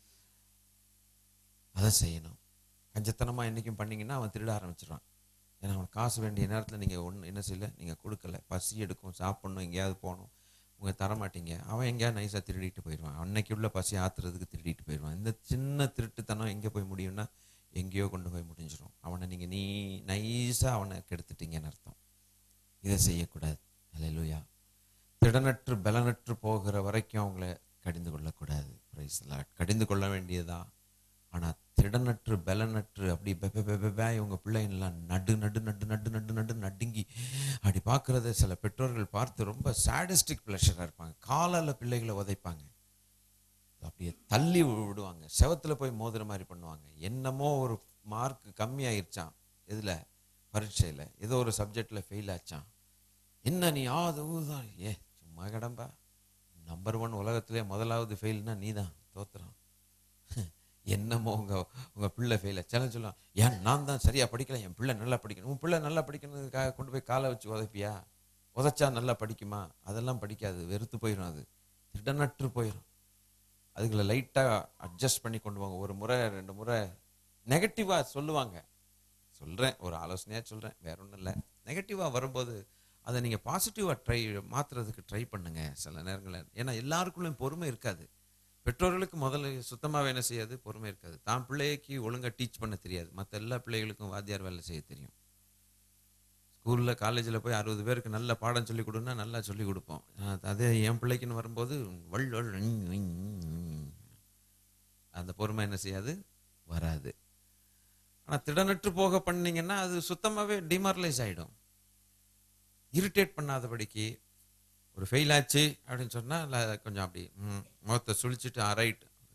அதை செய்யணும் கஞ்சத்தனமா என்னைக்கும் பண்ணீங்கன்னா அவன் திருட ஆரம்பிச்சிடுவான் ஏன்னா அவன் காசு வேண்டிய நேரத்தில் நீங்கள் ஒன்று என்ன செய்யல நீங்கள் கொடுக்கல பசி எடுக்கும் சாப்பிடணும் எங்கேயாவது போகணும் உங்க தர மாட்டீங்க அவன் எங்கேயாவது நைஸாக திருடிட்டு போயிடுவான் அன்னைக்கு உள்ள பசி ஆத்துறதுக்கு திருடிட்டு போயிடுவான் இந்த சின்ன திருட்டுத்தனம் எங்கே போய் முடியும்னா எங்கேயோ கொண்டு போய் முடிஞ்சிடும் அவனை நீங்கள் நீ நைஸாக அவனை கெடுத்துட்டீங்கன்னு அர்த்தம் இதை செய்யக்கூடாது அல்லேலூயா திடனற்று பலனற்று போகிற வரைக்கும் அவங்கள கடிந்து கொள்ளக்கூடாது பிரைஸ் கடிந்து கொள்ள வேண்டியதா ஆனா திடனற்று பலனற்று அப்படி பெப பெப இவங்க பிள்ளைங்கெல்லாம் நடு நடு நடு நடு நடு நடு நடுங்கி அப்படி பார்க்கறத சில பெற்றோர்கள் பார்த்து ரொம்ப சாடிஸ்டிக் ப்ளஷராக இருப்பாங்க காலால பிள்ளைகளை உதைப்பாங்க அப்படியே தள்ளி விடுவாங்க செவத்துல போய் மோதுற மாதிரி பண்ணுவாங்க என்னமோ ஒரு மார்க் கம்மியாயிருச்சான் எதுல பரீட்சையில ஏதோ ஒரு சப்ஜெக்ட்ல ஃபெயில் ஆச்சான் என்ன நீ ஆது ஊதான் ஏ சும்மா கடம்பா நம்பர் ஒன் உலகத்திலே முதலாவது ஃபெயில்னா நீ தான் தோத்துறான் என்னமோ உங்க உங்க பிள்ளை ஃபெயில சில சொல்லலாம் ஏன் நான் தான் சரியா படிக்கல என் பிள்ளை நல்லா படிக்கணும் உன் பிள்ளை நல்லா படிக்கணுங்கிறதுக்காக கொண்டு போய் காலை வச்சு உதைப்பியா உதைச்சா நல்லா படிக்குமா அதெல்லாம் படிக்காது வெறுத்து போயிடும் அது திடனற்று போயிடும் அதுகளை லைட்டாக அட்ஜஸ்ட் பண்ணி கொண்டு வாங்க ஒரு முறை ரெண்டு முறை நெகட்டிவாக சொல்லுவாங்க சொல்கிறேன் ஒரு ஆலோசனையாக சொல்கிறேன் வேற ஒன்றும் இல்லை நெகட்டிவாக வரும்போது அதை நீங்கள் பாசிட்டிவாக ட்ரை மாற்றுறதுக்கு ட்ரை பண்ணுங்க சில நேரங்களில் ஏன்னா எல்லாருக்குள்ளும் பொறுமை இருக்காது பெற்றோர்களுக்கு முதல்ல சுத்தமாக என்ன செய்யாது பொறுமை இருக்காது தான் பிள்ளைக்கு ஒழுங்காக டீச் பண்ண தெரியாது மற்ற எல்லா பிள்ளைகளுக்கும் வாத்தியார் வேலை செய்ய தெரியும் ஸ்கூலில் காலேஜில் போய் அறுபது பேருக்கு நல்ல பாடம் சொல்லி கொடுன்னா நல்லா சொல்லி கொடுப்போம் அஹ் அதே என் பிள்ளைக்குன்னு வரும்போது வள் வள் ஞ், ஞ், ஞ். அந்த பொறுமை என்ன செய்யாது வராது ஆனால் திடனற்று போக பண்ணீங்கன்னா அது சுத்தமாகவே டிமாரலைஸ் ஆகிடும் இரிட்டேட் பண்ணாதபடிக்கு ஒரு ஃபெயில் ஆச்சு அப்படின்னு சொன்னால் கொஞ்சம் அப்படி ம், முகத்தை சுழிச்சிட்டு ரைட்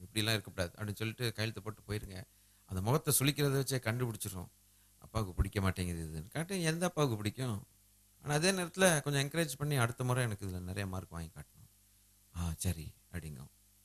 இப்படிலாம் இருக்கக்கூடாது அப்படின்னு சொல்லிட்டு கையெழுத்து போட்டு போயிருங்க அந்த முகத்தை சுளிக்கிறத வச்சே கண்டுபிடிச்சிரும் அப்பாவுக்கு பிடிக்க மாட்டேங்குது இது காட்டு எந்த அப்பாவுக்கு பிடிக்கும் ஆனால் அதே நேரத்தில் கொஞ்சம் என்கரேஜ் பண்ணி அடுத்த முறை எனக்கு இதில் நிறைய மார்க் வாங்கி காட்டணும் ஆ சரி அப்படிங்க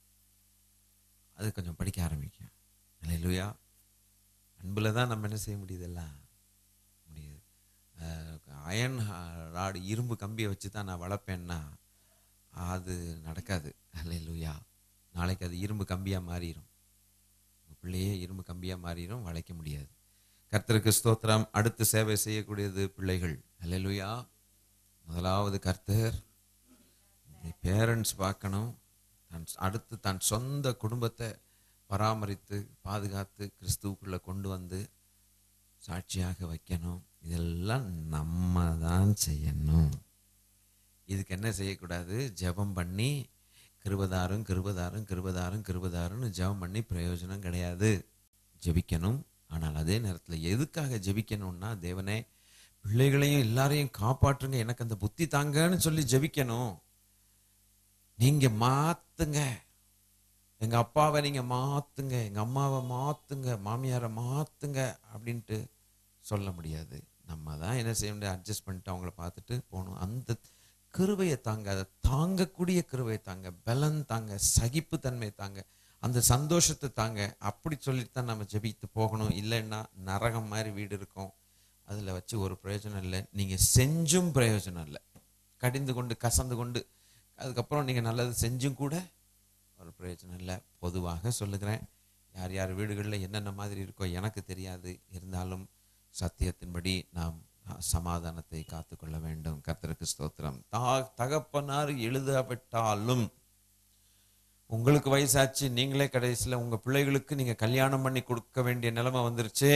அது கொஞ்சம் படிக்க ஆரம்பிக்கும் இல்லையா அன்பில் தான் நம்ம என்ன செய்ய முடியுதெல்லாம் முடியுது அயன் ராடு இரும்பு கம்பியை வச்சு தான் நான் வளர்ப்பேன்னா அது நடக்காது அல்லையா நாளைக்கு அது இரும்பு கம்பியாக மாறிடும் உங்கள் பிள்ளையே இரும்பு கம்பியாக மாறிடும் வளைக்க முடியாது கர்த்தருக்கு ஸ்தோத்திரம் அடுத்து சேவை செய்யக்கூடியது பிள்ளைகள் அல்லையா முதலாவது கர்த்தர் பேரண்ட்ஸ் பார்க்கணும் தன் அடுத்து தன் சொந்த குடும்பத்தை பராமரித்து பாதுகாத்து கிறிஸ்துவுக்குள்ளே கொண்டு வந்து சாட்சியாக வைக்கணும் இதெல்லாம் நம்ம தான் செய்யணும் இதுக்கு என்ன செய்யக்கூடாது ஜெபம் பண்ணி கிருபதாரும் கிருபதாரும் கிருபதாரும் கிருபதாருன்னு ஜெபம் பண்ணி பிரயோஜனம் கிடையாது ஜெபிக்கணும் ஆனால் அதே நேரத்தில் எதுக்காக ஜெபிக்கணும்னா தேவனே பிள்ளைகளையும் எல்லாரையும் காப்பாற்றுங்க எனக்கு அந்த புத்தி தாங்கன்னு சொல்லி ஜெபிக்கணும் நீங்க மாத்துங்க எங்க அப்பாவை நீங்க மாத்துங்க எங்க அம்மாவை மாத்துங்க மாமியாரை மாத்துங்க அப்படின்ட்டு சொல்ல முடியாது நம்ம தான் என்ன செய்ய முடியாது அட்ஜஸ்ட் பண்ணிட்டு அவங்கள பார்த்துட்டு போகணும் அந்த கிருபையை தாங்க அதை தாங்கக்கூடிய கிருபையை தாங்க பலன் தாங்க சகிப்புத்தன்மை தாங்க அந்த சந்தோஷத்தை தாங்க அப்படி சொல்லிட்டு தான் நம்ம ஜெபித்து போகணும் இல்லைன்னா நரகம் மாதிரி வீடு இருக்கும் அதில் வச்சு ஒரு பிரயோஜனம் இல்லை நீங்கள் செஞ்சும் பிரயோஜனம் இல்லை கடிந்து கொண்டு கசந்து கொண்டு அதுக்கப்புறம் நீங்கள் நல்லது செஞ்சும் கூட ஒரு பிரயோஜனம் இல்லை பொதுவாக சொல்லுகிறேன் யார் யார் வீடுகளில் என்னென்ன மாதிரி இருக்கோ எனக்கு தெரியாது இருந்தாலும் சத்தியத்தின்படி நாம் சமாதானத்தை காத்துக்கொள்ள வேண்டும் கர்த்தருக்கு ஸ்தோத்திரம் தா தகப்பனார் எழுதப்பட்டாலும் உங்களுக்கு வயசாச்சு நீங்களே கடைசியில் உங்கள் பிள்ளைகளுக்கு நீங்கள் கல்யாணம் பண்ணி கொடுக்க வேண்டிய நிலைமை வந்துருச்சு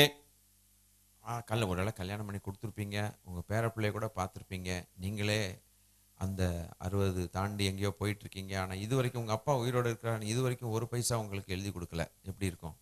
ஆ கல்ல ஒரு வேளை கல்யாணம் பண்ணி கொடுத்துருப்பீங்க உங்கள் பேர பிள்ளைய கூட பார்த்துருப்பீங்க நீங்களே அந்த அறுபது தாண்டி எங்கேயோ போயிட்டு இருக்கீங்க ஆனால் இது வரைக்கும் உங்கள் அப்பா உயிரோடு இருக்கிறான்னு இது வரைக்கும் ஒரு பைசா உங்களுக்கு எழுதி கொடுக்கல எப்படி இருக்கும்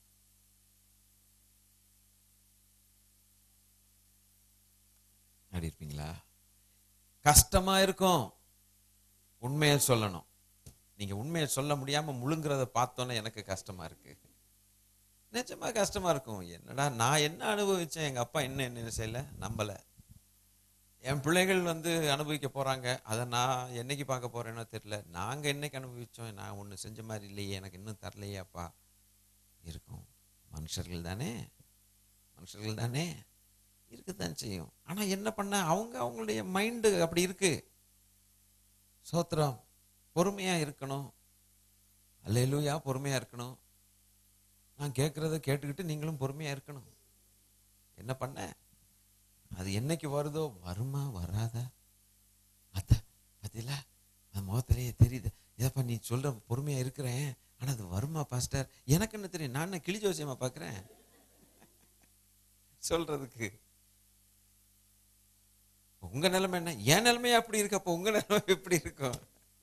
அப்படி இருப்பீங்களா கஷ்டமா இருக்கும் உண்மையை சொல்லணும் நீங்க உண்மையை சொல்ல முடியாம முழுங்குறத பார்த்தோன்னே எனக்கு கஷ்டமா இருக்கு நிஜமா கஷ்டமா இருக்கும் என்னடா நான் என்ன அனுபவிச்சேன் எங்க அப்பா என்ன என்ன செய்யல நம்பல என் பிள்ளைகள் வந்து அனுபவிக்க போறாங்க அதை நான் என்னைக்கு பார்க்க போறேனோ தெரியல நாங்க என்னைக்கு அனுபவிச்சோம் நான் ஒன்று செஞ்ச மாதிரி இல்லையே எனக்கு இன்னும் தரலையே அப்பா இருக்கும் மனுஷர்கள் தானே மனுஷர்கள் தானே இருக்கத்தான் செய்யும் ஆனா என்ன பண்ண அவங்க அவங்களுடைய மைண்டு அப்படி இருக்கு சோத்திரம் பொறுமையா இருக்கணும் அல்லேலூயா பொறுமையா இருக்கணும் நான் கேட்குறத கேட்டுக்கிட்டு நீங்களும் பொறுமையா இருக்கணும் என்ன பண்ண அது என்னைக்கு வருதோ வருமா வராதா அத்த அதில் அந்த முகத்திலேயே தெரியுது இதப்பா நீ சொல்ற பொறுமையா இருக்கிறேன் ஆனா அது வருமா பாஸ்டர் எனக்கு என்ன தெரியும் நான் என்ன கிளி ஜோசியமா பார்க்குறேன் சொல்றதுக்கு உங்க நிலைமை என்ன என் நிலைமை அப்படி இருக்கு அப்போ உங்க நிலைமை எப்படி இருக்கும்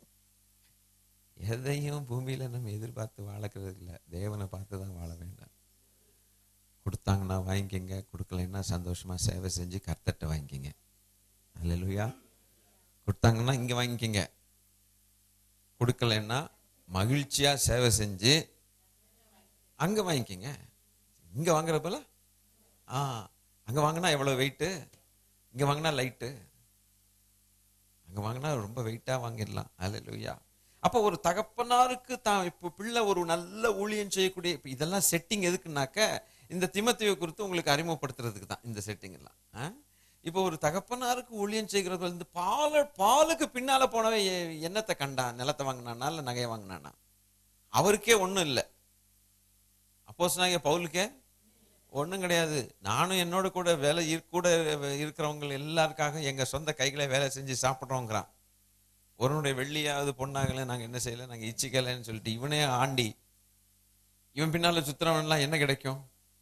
எதையும் பூமியில நம்ம எதிர்பார்த்து வாழக்கிறது இல்லை தேவனை பார்த்து தான் வாழ வேண்டாம் கொடுத்தாங்கன்னா வாங்கிக்கங்க கொடுக்கலைன்னா சந்தோஷமா சேவை செஞ்சு கர்த்தட்ட வாங்கிக்கங்க அல்லேலூயா கொடுத்தாங்கன்னா இங்க வாங்கிக்கங்க கொடுக்கலைன்னா மகிழ்ச்சியா சேவை செஞ்சு அங்க வாங்கிக்கங்க இங்க வாங்குறப்பல ஆ அங்க வாங்கினா எவ்வளவு வெயிட்டு இங்க வாங்கினா லைட்டு அங்க வாங்கினா ரொம்ப வெயிட்டா வாங்கிடலாம் அல்லேலூயா அப்போ ஒரு தகப்பனாருக்கு தான் இப்போ பிள்ளை ஒரு நல்ல ஊழியம் செய்யக்கூடிய இப்போ இதெல்லாம் செட்டிங் எதுக்குனாக்க இந்த திமத்தையை குறித்து உங்களுக்கு அறிமுகப்படுத்துறதுக்கு தான் இந்த செட்டிங் எல்லாம் ஆ? இப்போ ஒரு தகப்பனாருக்கு ஊழியம் செய்கிறது வந்து பால பாலுக்கு பின்னால போனவன் எ- என்னத்தை கண்டான் நிலத்தை வாங்கினானா இல்லை நகையை வாங்கினானா அவருக்கே ஒன்றும் இல்லை அப்போஸ் நாங்கள் பவுலுக்கே ஒன்றும் கிடையாது நானும் என்னோட கூட வேலை இரு- கூட இருக்கிறவங்க எல்லாருக்காக எங்கள் சொந்த கைகளை வேலை செஞ்சு சாப்பிட்றோங்கிறான் ஒருவனுடைய வெள்ளியாவது பொண்ணாகல நாங்கள் என்ன செய்யலை நாங்கள் இச்சிக்கலைன்னு சொல்லிட்டு இவனே ஆண்டி இவன் பின்னால சுத்துறவன்லாம் என்ன கிடைக்கும்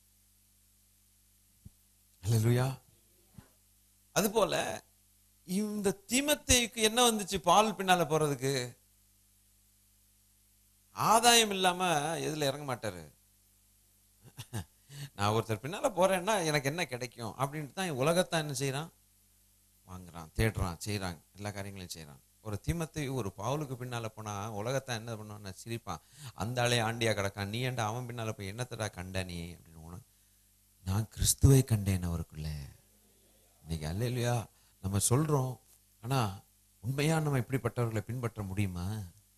அல்லேலூயா அதுபோல இந்த தீமத்தைக்கு என்ன வந்துச்சு பால் பின்னால போறதுக்கு ஆதாயம் இல்லாம எதுல இறங்க மாட்டாரு நான் ஒருத்தர் பின்னால போறேன்னா எனக்கு என்ன கிடைக்கும் அப்படின்ட்டு தான் உலகத்தான் என்ன செய்றான் வாங்குறான் தேடுறான் செய்றாங்க எல்லா காரியங்களையும் செய்றான் ஒரு தீமத்தையு ஒரு பவுலுக்கு பின்னால போனா உலகத்தை என்ன பண்ணுவான் சிரிப்பான் அந்த ஆளே ஆண்டியா கிடக்கான் நீ ஏன்டா அவன் பின்னால போய் என்னத்தடா கண்ட நீ அப்படின்னு உனக்கு நான் கிறிஸ்துவை கண்டேன் அவருக்குள்ள இன்னைக்கு அல்ல இல்லையா நம்ம சொல்றோம் ஆனா உண்மையா நம்ம இப்படிப்பட்டவர்களை பின்பற்ற முடியுமா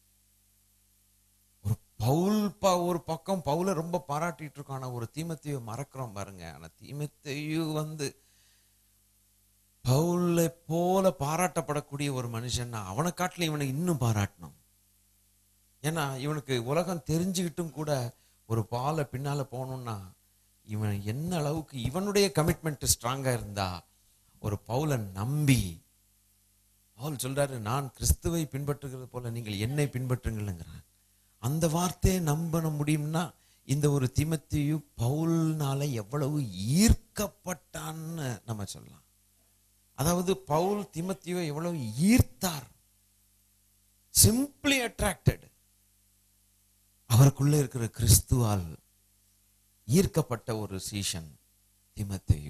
ஒரு பவுல் ப ஒரு பக்கம் பவுலை ரொம்ப பாராட்டிட்டு இருக்கோம் ஆனா ஒரு தீமத்தையோ மறக்கிறோம் பாருங்க ஆனா தீமத்தையு வந்து பவுலை போல பாராட்டப்படக்கூடிய ஒரு மனுஷன் அவனை காட்டில இவனை இன்னும் பாராட்டணும் ஏன்னா இவனுக்கு உலகம் தெரிஞ்சுக்கிட்டும் கூட ஒரு பாலை பின்னால போகணும்னா இவன் என்ன அளவுக்கு இவனுடைய கமிட்மெண்ட் ஸ்ட்ராங்கா இருந்தா ஒரு பவுலை நம்பி பவுல் சொல்றாரு நான் கிறிஸ்துவை பின்பற்றுகிறது போல நீங்கள் என்னை பின்பற்றுங்கள்ங்கிறான் அந்த வார்த்தையை நம்ப முடியும்னா இந்த ஒரு திமத்தியு பவுல்னால எவ்வளவு ஈர்க்கப்பட்டான்னு நம்ம சொல்லலாம் அதாவது பவுல் திமத்தியோ எவ்வளவு ஈர்த்தார் சிம்பிளி அட்ராக்டட் அவருக்குள்ள இருக்கிற கிறிஸ்துவால் ஈர்க்கப்பட்ட ஒரு சீஷன் திமத்தேயு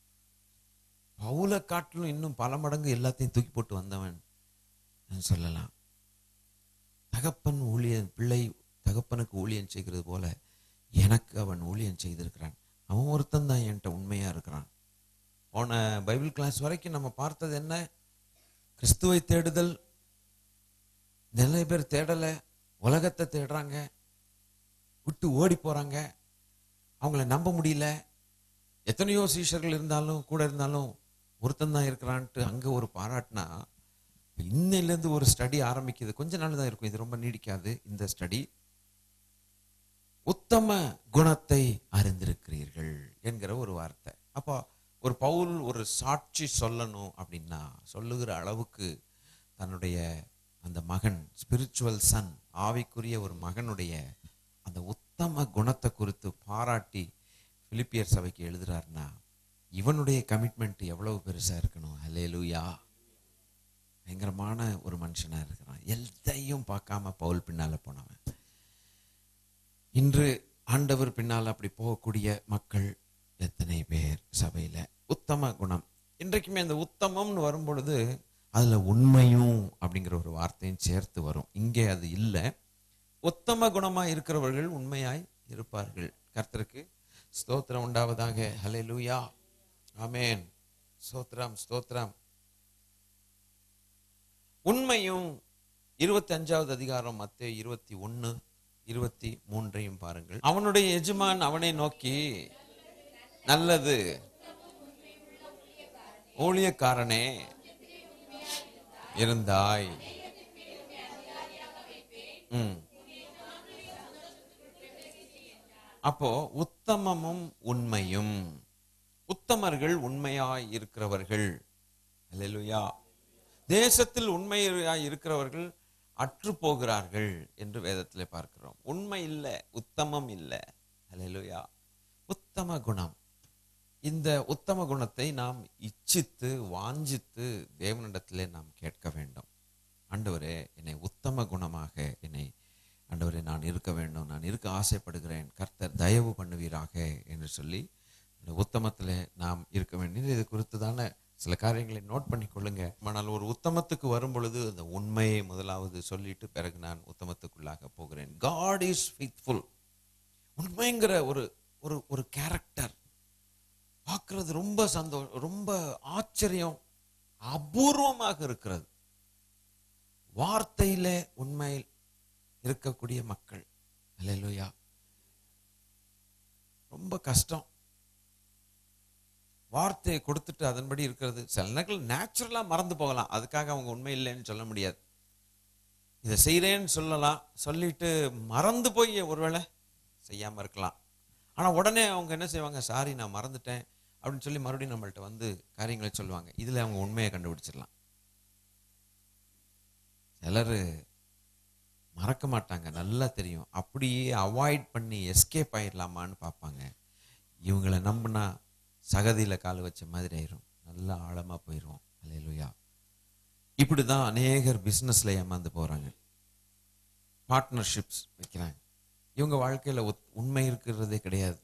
பவுலை காட்டிலும் இன்னும் பல மடங்கு எல்லாத்தையும் தூக்கி போட்டு வந்தவன் நான் சொல்லலாம் தகப்பன் ஊழியன் பிள்ளை தகப்பனுக்கு ஊழியன் செய்கிறது போல எனக்கு அவன் ஊழியன் செய்திருக்கிறான் அவன் ஒருத்தன் தான் என்கிட்ட உண்மையா இருக்கிறான் போன பைபிள் கிளாஸ் வரைக்கும் நம்ம பார்த்தது என்ன கிறிஸ்துவை தேடுதல் நிறைய பேர் தேடலை உலகத்தை தேடுறாங்க விட்டு ஓடி போறாங்க அவங்கள நம்ப முடியல எத்தனையோ சீஷர்கள் இருந்தாலும் கூட இருந்தாலும் ஒருத்தன் தான் இருக்கிறான்ட்டு அங்கே ஒரு பாராட்டினா இன்னையிலேருந்து ஒரு ஸ்டடி ஆரம்பிக்குது கொஞ்ச நாள் தான் இருக்கும் இது ரொம்ப நீடிக்காது இந்த ஸ்டடி உத்தம குணத்தை அறிந்திருக்கிறீர்கள் என்கிற ஒரு வார்த்தை அப்போ ஒரு பவுல் ஒரு சாட்சி சொல்லணும் அப்படின்னா சொல்லுகிற அளவுக்கு தன்னுடைய அந்த மகன் ஸ்பிரிச்சுவல் சன் ஆவிக்குரிய ஒரு மகனுடைய அந்த உத்தம குணத்தை குறித்து பாராட்டி பிலிப்பியர் சபைக்கு எழுதுறாருன்னா இவனுடைய கமிட்மெண்ட் எவ்வளவு பெருசா இருக்கணும் ஹலேலூயா பயங்கரமான ஒரு மனுஷனா இருக்கிறான் எதையும் பார்க்காம பவுல் பின்னால போனவன் இன்று ஆண்டவர் பின்னால் அப்படி போகக்கூடிய மக்கள் எத்தனை பேர் சபையில உத்தம குணம் இன்றைக்குமே அந்த உத்தமம்னு வரும் பொழுது அதுல உண்மையும் அப்படிங்கிற ஒரு வார்த்தையும் சேர்த்து வரும் இங்கே அது இல்லை உத்தம குணமா இருக்கிறவர்கள் உண்மையாய் இருப்பார்கள் கர்த்தருக்கு ஸ்தோத்திரம் உண்டாவதாக ஹலே லூயா ஆமேன் ஸ்தோத்திரம் ஸ்தோத்திரம் உண்மையும் இருபத்தி அஞ்சாவது அதிகாரம் மத்திய இருபத்தி ஒன்னு இருபத்தி மூன்றையும் பாருங்கள் அவனுடைய எஜமான் அவனை நோக்கி நல்லது ஊழியக்காரனே இருந்தாய் ம் அப்போ உத்தமமும் உண்மையும் உத்தமர்கள் உண்மையாய் இருக்கிறவர்கள் அல்லேலூயா தேசத்தில் உண்மையாய் இருக்கிறவர்கள் அற்று போகிறார்கள் என்று வேதத்திலே பார்க்கிறோம் உண்மை இல்லை உத்தமம் இல்லை அல்லேலூயா உத்தம குணம் இந்த உத்தம குணத்தை நாம் இச்சித்து வாஞ்சித்து தேவனிடத்திலே நாம் கேட்க வேண்டும் ஆண்டவரே என்னை உத்தம குணமாக என்னை ஆண்டவரே நான் இருக்க வேண்டும் நான் இருக்க ஆசைப்படுகிறேன் கர்த்தர் தயவு பண்ணுவீராக என்று சொல்லி இந்த உத்தமத்தில் நாம் இருக்க வேண்டும் இது குறித்து தானே சில காரியங்களை நோட் பண்ணி கொள்ளுங்க ஆனால் ஒரு உத்தமத்துக்கு வரும் பொழுது அந்த உண்மையை முதலாவது சொல்லிட்டு பிறகு நான் உத்தமத்துக்குள்ளாக போகிறேன் காட் இஸ் ஃபேத்ஃபுல் உண்மைங்கிற ஒரு ஒரு ஒரு கேரக்டர் பார்க்கிறது ரொம்ப சந்தோஷம் ரொம்ப ஆச்சரியம் அபூர்வமாக இருக்கிறது வார்த்தையில உண்மையில் இருக்கக்கூடிய மக்கள் அல்லேலூயா ரொம்ப கஷ்டம் வார்த்தையை கொடுத்துட்டு அதன்படி இருக்கிறது சில நேரங்கள் நேச்சுரலா மறந்து போகலாம் அதுக்காக அவங்க உண்மை இல்லைன்னு சொல்ல முடியாது இதை செய்கிறேன்னு சொல்லலாம் சொல்லிட்டு மறந்து போய் ஒருவேளை செய்யாம இருக்கலாம் ஆனா உடனே அவங்க என்ன செய்வாங்க சாரி நான் மறந்துட்டேன் அப்படின்னு சொல்லி மறுபடியும் நம்மள்ட்ட வந்து காரியங்களை சொல்லுவாங்க இதுல அவங்க உண்மையை கண்டுபிடிச்சிடலாம் சிலர் மறக்க மாட்டாங்க நல்லா தெரியும் அப்படியே அவாய்ட் பண்ணி எஸ்கேப் ஆயிடலாமான்னு பார்ப்பாங்க இவங்களை நம்பினா சகதியில் கால் வச்ச மாதிரி ஆயிரும் நல்லா ஆழமாக போயிடுவோம் அல்லேலூயா இப்படி தான் அநேகர் பிஸ்னஸில் ஏமாந்து போகிறாங்க பார்ட்னர்ஷிப்ஸ் வைக்கிறாங்க இவங்க வாழ்க்கையில் உண்மை இருக்கிறதே கிடையாது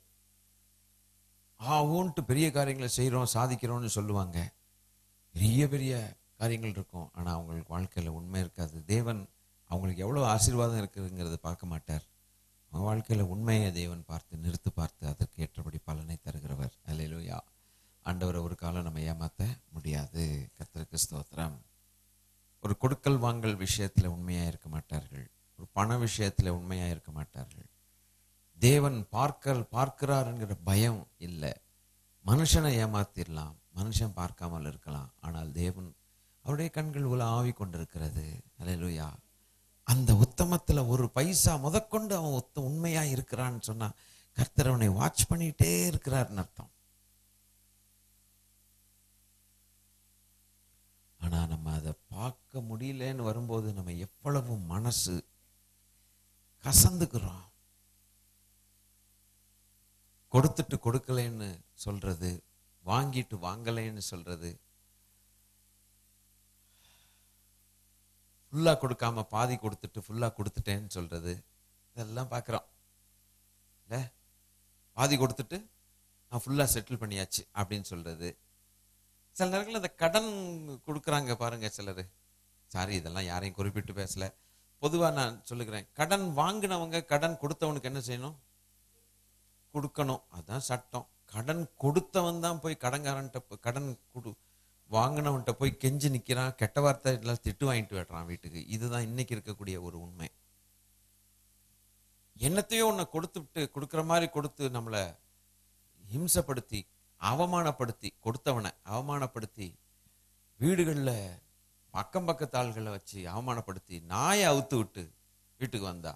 ஆவோன்ட்டு பெரிய காரியங்களை செய்கிறோம் சாதிக்கிறோம்னு சொல்லுவாங்க பெரிய பெரிய காரியங்கள் இருக்கும் ஆனால் அவங்களுக்கு வாழ்க்கையில் உண்மை இருக்காது தேவன் அவங்களுக்கு எவ்வளோ ஆசீர்வாதம் இருக்குதுங்கிறத பார்க்க மாட்டார் அவங்க வாழ்க்கையில் உண்மையை தேவன் பார்த்து நிறுத்து பார்த்து அதற்கு ஏற்றபடி பலனை தருகிறவர் அல்லேலூயா ஆண்டவரை ஒரு காலம் நம்ம ஏமாற்ற முடியாது கர்த்தருக்கு ஸ்தோத்திரம் ஒரு கொடுக்கல் வாங்கல் விஷயத்தில் உண்மையாக இருக்க மாட்டார்கள் ஒரு பண விஷயத்தில் உண்மையாக இருக்க மாட்டார்கள் தேவன் பார்க்க பார்க்கிறாருங்கிற பயம் இல்லை மனுஷனை ஏமாத்திடலாம் மனுஷன் பார்க்காமல் இருக்கலாம் ஆனால் தேவன் அவருடைய கண்கள் உல ஆவி கொண்டிருக்கிறது அல்லேலூயா அந்த உத்தமத்தில் ஒரு பைசா முதற்கொண்டு அவன் உத்த உண்மையா இருக்கிறான்னு சொன்னா கர்த்தர் அவனை வாட்ச் பண்ணிட்டே இருக்கிறார்னு அர்த்தம் ஆனா நம்ம அதை பார்க்க முடியலன்னு வரும்போது நம்ம எவ்வளவு மனசு கசந்துக்கிறோம் கொடுத்துட்டு கொடுக்கலைன்னு சொல்றது வாங்கிட்டு வாங்கலைன்னு சொல்றது ஃபுல்லா கொடுக்காம பாதி கொடுத்துட்டு ஃபுல்லா கொடுத்துட்டேன்னு சொல்றது இதெல்லாம் பார்க்குறோம் இல்ல பாதி கொடுத்துட்டு நான் ஃபுல்லா செட்டில் பண்ணியாச்சு அப்படின்னு சொல்றது சில நேரங்களில் அந்த கடன் கொடுக்குறாங்க பாருங்க சிலர் சாரி இதெல்லாம் யாரையும் குறிப்பிட்டு பேசல பொதுவா நான் சொல்லுகிறேன் கடன் வாங்கினவங்க கடன் கொடுத்தவனுக்கு என்ன செய்யணும் கொடுக்கணும் அதான் சட்டம் கடன் கொடுத்தவன் தான் போய் கடன்காரன்ட்ட போய் கடன் கொடு வாங்கினவன்கிட்ட போய் கெஞ்சி நிற்கிறான் கெட்ட வார்த்தை எல்லாம் திட்டு வாங்கிட்டு விடுறான் வீட்டுக்கு இதுதான் இன்னைக்கு இருக்கக்கூடிய ஒரு உண்மை என்னத்தையோ ஒன்று கொடுத்துவிட்டு கொடுக்குற மாதிரி கொடுத்து நம்மளை ஹிம்சப்படுத்தி அவமானப்படுத்தி கொடுத்தவனை அவமானப்படுத்தி வீடுகளில் பக்கம் பக்கத்து ஆள்களை வச்சு அவமானப்படுத்தி நாயை அவுத்து விட்டு வீட்டுக்கு வந்தா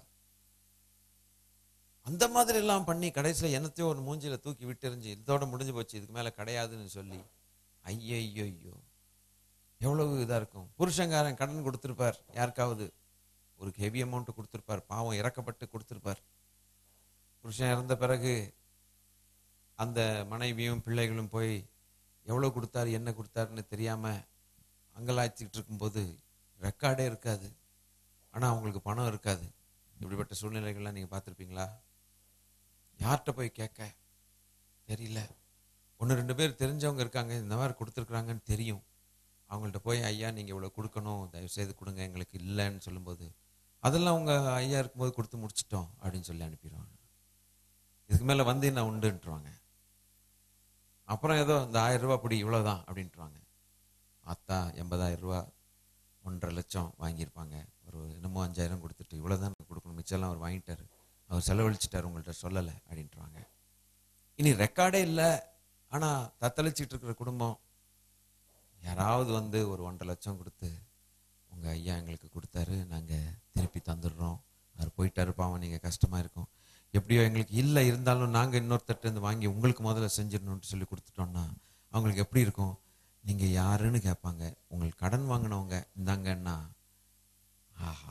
அந்த மாதிரி எல்லாம் பண்ணி கடைசியில் என்னத்தையோ ஒரு மூஞ்சில தூக்கி விட்டுறிஞ்சு இதோட முடிஞ்சு போச்சு இதுக்கு மேலே கிடையாதுன்னு சொல்லி ஐயோ ஐயோ ஐயோ எவ்வளவு இதாக இருக்கும் புருஷங்காரன் கடன் கொடுத்துருப்பார் யாருக்காவது ஒரு ஹெவி அமௌண்ட் கொடுத்துருப்பார் பாவம் இறக்கப்பட்டு கொடுத்துருப்பார் புருஷன் இறந்த பிறகு அந்த மனைவியும் பிள்ளைகளும் போய் எவ்வளோ கொடுத்தாரு என்ன கொடுத்தாருன்னு தெரியாமல் அங்கலாய்ச்சிக்கிட்டு இருக்கும்போது ரெக்கார்டே இருக்காது ஆனால் அவங்களுக்கு பணம் இருக்காது இப்படிப்பட்ட சூழ்நிலைகள்லாம் நீங்கள் பார்த்துருப்பீங்களா யார்கிட்ட போய் கேட்க தெரியல ஒன்று ரெண்டு பேர் தெரிஞ்சவங்க இருக்காங்க இந்த மாதிரி கொடுத்துருக்குறாங்கன்னு தெரியும் அவங்கள்ட்ட போய் ஐயா நீங்கள் இவ்வளோ கொடுக்கணும் தயவு செய்து கொடுங்க எங்களுக்கு இல்லைன்னு சொல்லும்போது அதெல்லாம் உங்கள் ஐயா இருக்கும்போது கொடுத்து முடிச்சிட்டோம் அப்படின்னு சொல்லி அனுப்பிடுவாங்க இதுக்கு மேலே வந்து என்ன உண்டுன்ட்டுருவாங்க அப்புறம் ஏதோ இந்த ஆயிரம் ரூபா பிடி இவ்வளோதான் அப்படின்ட்டுருவாங்க அத்தா எண்பதாயிரம் ரூபா ஒன்றரை லட்சம் வாங்கியிருப்பாங்க ஒரு என்னமோ அஞ்சாயிரம் கொடுத்துட்டு இவ்வளோதான் கொடுக்கணும் மிச்சம்லாம் அவர் வாங்கிட்டாரு அவர் செலவழிச்சிட்டார் உங்கள்கிட்ட சொல்லலை அப்படின்ட்டுருவாங்க இனி ரெக்கார்டே இல்லை ஆனால் தத்தளிச்சிட்டு இருக்கிற குடும்பம் யாராவது வந்து ஒரு ஒன்றரை லட்சம் கொடுத்து உங்கள் ஐயா எங்களுக்கு கொடுத்தாரு நாங்கள் திருப்பி தந்துடுறோம் அவர் போயிட்டாரு பாவம் நீங்கள் கஷ்டமாக இருக்கும் எப்படியோ எங்களுக்கு இல்லை இருந்தாலும் நாங்கள் இன்னொருத்தட்ட இருந்து வாங்கி உங்களுக்கு முதல்ல செஞ்சிடணும்னு சொல்லி கொடுத்துட்டோம்னா அவங்களுக்கு எப்படி இருக்கும் நீங்கள் யாருன்னு கேட்பாங்க உங்களுக்கு கடன் வாங்கினவங்க இந்தாங்கன்னா ஆஹா